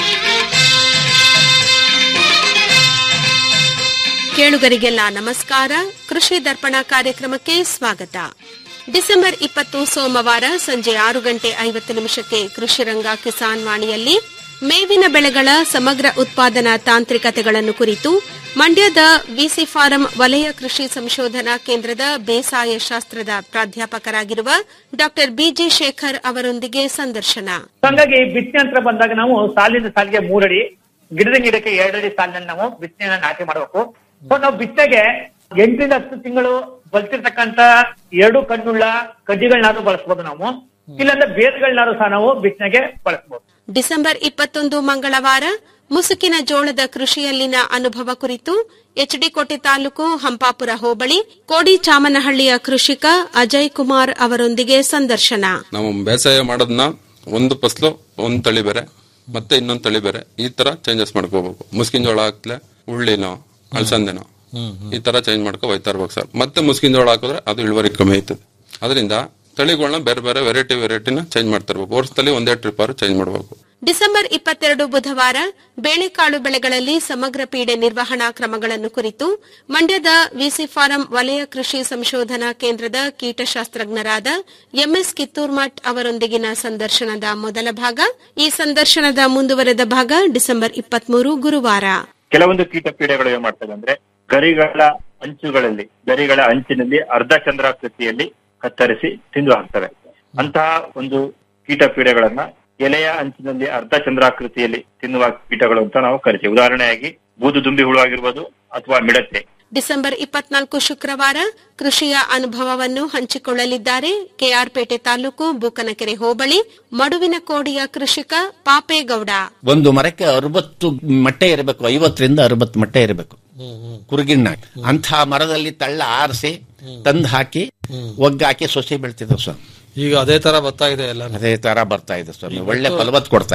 ಕೇಳುಗರಿಗೆಲ್ಲ ನಮಸ್ಕಾರ ಕೃಷಿ ದರ್ಪಣ ಕಾರ್ಯಕ್ರಮಕ್ಕೆ ಸ್ವಾಗತ ಡಿಸೆಂಬರ್ ಇಪ್ಪತ್ತು ಸೋಮವಾರ ಸಂಜೆ ಆರು ಗಂಟೆ ಐವತ್ತು ನಿಮಿಷಕ್ಕೆ ಕೃಷಿರಂಗ ಕಿಸಾನ್ ವಾಣಿಯಲ್ಲಿ ಮೇವಿನ ಬೆಳೆಗಳ ಸಮಗ್ರ ಉತ್ಪಾದನಾ ತಾಂತ್ರಿಕತೆಗಳನ್ನು ಕುರಿತು ಮಂಡ್ಯದ ವಿಸಿ ಫಾರಂ ವಲಯ ಕೃಷಿ ಸಂಶೋಧನಾ ಕೇಂದ್ರದ ಬೇಸಾಯ ಶಾಸ್ತ್ರದ ಪ್ರಾಧ್ಯಾಪಕರಾಗಿರುವ ಡಾ ಬಿಜಿ ಶೇಖರ್ ಅವರೊಂದಿಗೆ ಸಂದರ್ಶನ ಹಂಗಾಗಿ ಬಿತ್ತನೆ ಅಂತ ಬಂದಾಗ ನಾವು ಸಾಲಿನ ಸಾಲಿಗೆ ಮೂರಡಿ ಗಿಡದ ಗಿಡಕ್ಕೆ ಎರಡಡಿ ಸಾಲಿನಲ್ಲಿ ನಾವು ಬಿತ್ತನೆಯನ್ನ ನಾಟಿ ಮಾಡಬೇಕು ಸೊ ನಾವು ಬಿತ್ತನೆಗೆ ಎಂಟರಿಂದ ಹತ್ತು ತಿಂಗಳು ಬಲ್ತಿರ್ತಕ್ಕಂತ ಎರಡು ಕಣ್ಣುಳ್ಳ ಕಡ್ಡಿಗಳನ್ನಾದ್ರೂ ಬಳಸ್ಬೋದು ನಾವು ಇಲ್ಲಾಂದ್ರೆ ಬೇರುಗಳನ್ನಾದ್ರೂ ಸಹ ನಾವು ಬಿತ್ತನೆಗೆ ಬಳಸ್ಬೋದು ಡಿಸೆಂಬರ್ ಇಪ್ಪತ್ತೊಂದು ಮಂಗಳವಾರ ಮುಸುಕಿನ ಜೋಳದ ಕೃಷಿಯಲ್ಲಿನ ಅನುಭವ ಕುರಿತು ಎಚ್ಡಿಕೋಟೆ ತಾಲೂಕು ಹಂಪಾಪುರ ಹೋಬಳಿ ಕೋಡಿ ಚಾಮನಹಳ್ಳಿಯ ಕೃಷಿಕ ಅಜಯ್ ಕುಮಾರ್ ಅವರೊಂದಿಗೆ ಸಂದರ್ಶನ ನಾವು ಬೇಸಾಯ ಮಾಡೋದನ್ನ ಒಂದು ಫಸ್ಲು ಒಂದ್ ತಳಿ ಬೇರೆ ಮತ್ತೆ ಇನ್ನೊಂದ್ ತಳಿ ಬೇರೆ ಈ ತರ ಚೇಂಜಸ್ ಮಾಡ್ಕೋಬೇಕು ಮುಸ್ಕಿನ ಜೋಳ ಹಾಕ್ಲೆ ಉಳ್ಳಿನೋ ಅಲಸಂದೆನೋ ಈ ತರ ಚೇಂಜ್ ಮಾಡ್ಕೊ ಹೋಯ್ತಾ ಇರ್ಬೇಕು ಸರ್ ಮತ್ತೆ ಮುಸ್ಕಿನ ಜೋಳ ಹಾಕಿದ್ರೆ ಅದು ಇಳುವರಿ ಕಮ್ಮಿ ಆಯ್ತದೆ ಅದರಿಂದ ತಳಿಗಳನ್ನ ಬೇರೆ ಬೇರೆ ವೆರೈಟಿ ವೆರೈಟಿನ ಚೇಂಜ್ ಮಾಡ್ತಾ ಇರ್ಬೇಕು ವರ್ಷದಲ್ಲಿ ಒಂದೇ ಟ್ರಿಪ್ ಆದ್ರೂ ಚೇಂಜ್ ಮಾಡಬೇಕು ಡಿಸೆಂಬರ್ ಇಪ್ಪತ್ತೆರಡು ಬುಧವಾರ ಬೇಳೆಕಾಳು ಬೆಳೆಗಳಲ್ಲಿ ಸಮಗ್ರ ಪೀಡೆ ನಿರ್ವಹಣಾ ಕ್ರಮಗಳನ್ನು ಕುರಿತು ಮಂಡ್ಯದ ವಿಸಿ ಫಾರಂ ವಲಯ ಕೃಷಿ ಸಂಶೋಧನಾ ಕೇಂದ್ರದ ಕೀಟಶಾಸ್ತ್ರಜ್ಞರಾದ ಎಂಎಸ್ ಕಿತ್ತೂರ್ಮಠ್ ಅವರೊಂದಿಗಿನ ಸಂದರ್ಶನದ ಮೊದಲ ಭಾಗ ಈ ಸಂದರ್ಶನದ ಮುಂದುವರೆದ ಭಾಗ ಡಿಸೆಂಬರ್ ಇಪ್ಪತ್ಮೂರು ಗುರುವಾರ ಕೆಲವೊಂದು ಕೀಟ ಪೀಡೆಗಳು ಏನ್ ಮಾಡ್ತವೆ ಅಂದ್ರೆ ಗರಿಗಳ ಅಂಚುಗಳಲ್ಲಿ ಗರಿಗಳ ಅಂಚಿನಲ್ಲಿ ಅರ್ಧ ಚಂದ್ರಾಕೃತಿಯಲ್ಲಿ ಕತ್ತರಿಸಿ ತಿಂದು ಹಾಕ್ತವೆ ಅಂತಹ ಒಂದು ಕೀಟ ಪೀಡೆಗಳನ್ನ ಎಲೆಯ ಅಂಚಿನಲ್ಲಿ ಅರ್ಧ ಚಂದ್ರಾಕೃತಿಯಲ್ಲಿ ತಿನ್ನುವ ಕೀಟಗಳು ಅಂತ ನಾವು ಕರಿತೀವಿ ಉದಾಹರಣೆಯಾಗಿ ಬೂದು ದುಂಬಿ ಹುಳು ಆಗಿರ್ಬೋದು ಅಥವಾ ಮಿಡತೆ ಡಿಸೆಂಬರ್ ಇಪ್ಪತ್ನಾಲ್ಕು ಶುಕ್ರವಾರ ಕೃಷಿಯ ಅನುಭವವನ್ನು ಹಂಚಿಕೊಳ್ಳಲಿದ್ದಾರೆ ಕೆಆರ್ಪೇಟೆ ತಾಲೂಕು ಬೂಕನಕೆರೆ ಹೋಬಳಿ ಮಡುವಿನ ಕೋಡಿಯ ಕೃಷಿಕ ಪಾಪೇಗೌಡ ಒಂದು ಮರಕ್ಕೆ ಅರವತ್ತು ಮಟ್ಟೆ ಇರಬೇಕು ಐವತ್ತರಿಂದ ಅರವತ್ತು ಮಟ್ಟೆ ಇರಬೇಕು ಕುರುಗಿಣ್ಣ ಅಂಥ ಮರದಲ್ಲಿ ತಳ್ಳ ಆರಿಸಿ ತಂದು ಹಾಕಿ ಒಗ್ಗಾಕಿ ಸೊಸೆ ಬೆಳ್ತಿದ್ರು ಸ್ವಾಮಿ ಈಗ ಅದೇ ತರ ಬರ್ತಾ ಇದೆ ಎಲ್ಲ ಅದೇ ತರ ಬರ್ತಾ ಇದೆ ಸ್ವಾಮಿ ಒಳ್ಳೆ ಫಲವತ್ ಕೊಡ್ತಾ ಇದೆ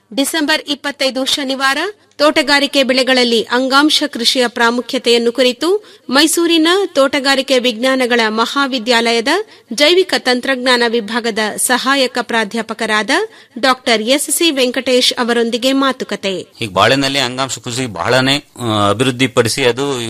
ಡಿಸೆಂಬರ್ ಇಪ್ಪತ್ತೈದು ಶನಿವಾರ ತೋಟಗಾರಿಕೆ ಬೆಳೆಗಳಲ್ಲಿ ಅಂಗಾಂಶ ಕೃಷಿಯ ಪ್ರಾಮುಖ್ಯತೆಯನ್ನು ಕುರಿತು ಮೈಸೂರಿನ ತೋಟಗಾರಿಕೆ ವಿಜ್ಞಾನಗಳ ಮಹಾವಿದ್ಯಾಲಯದ ಜೈವಿಕ ತಂತ್ರಜ್ಞಾನ ವಿಭಾಗದ ಸಹಾಯಕ ಪ್ರಾಧ್ಯಾಪಕರಾದ ಡಾ ಎಸ್ಸಿ ವೆಂಕಟೇಶ್ ಅವರೊಂದಿಗೆ ಮಾತುಕತೆ ಈಗ ಬಾಳೆನಲ್ಲಿ ಅಂಗಾಂಶ ಕೃಷಿ ಬಹಳನೇ ಆ, ಅಭಿವೃದ್ಧಿಪಡಿಸಿ ಅದು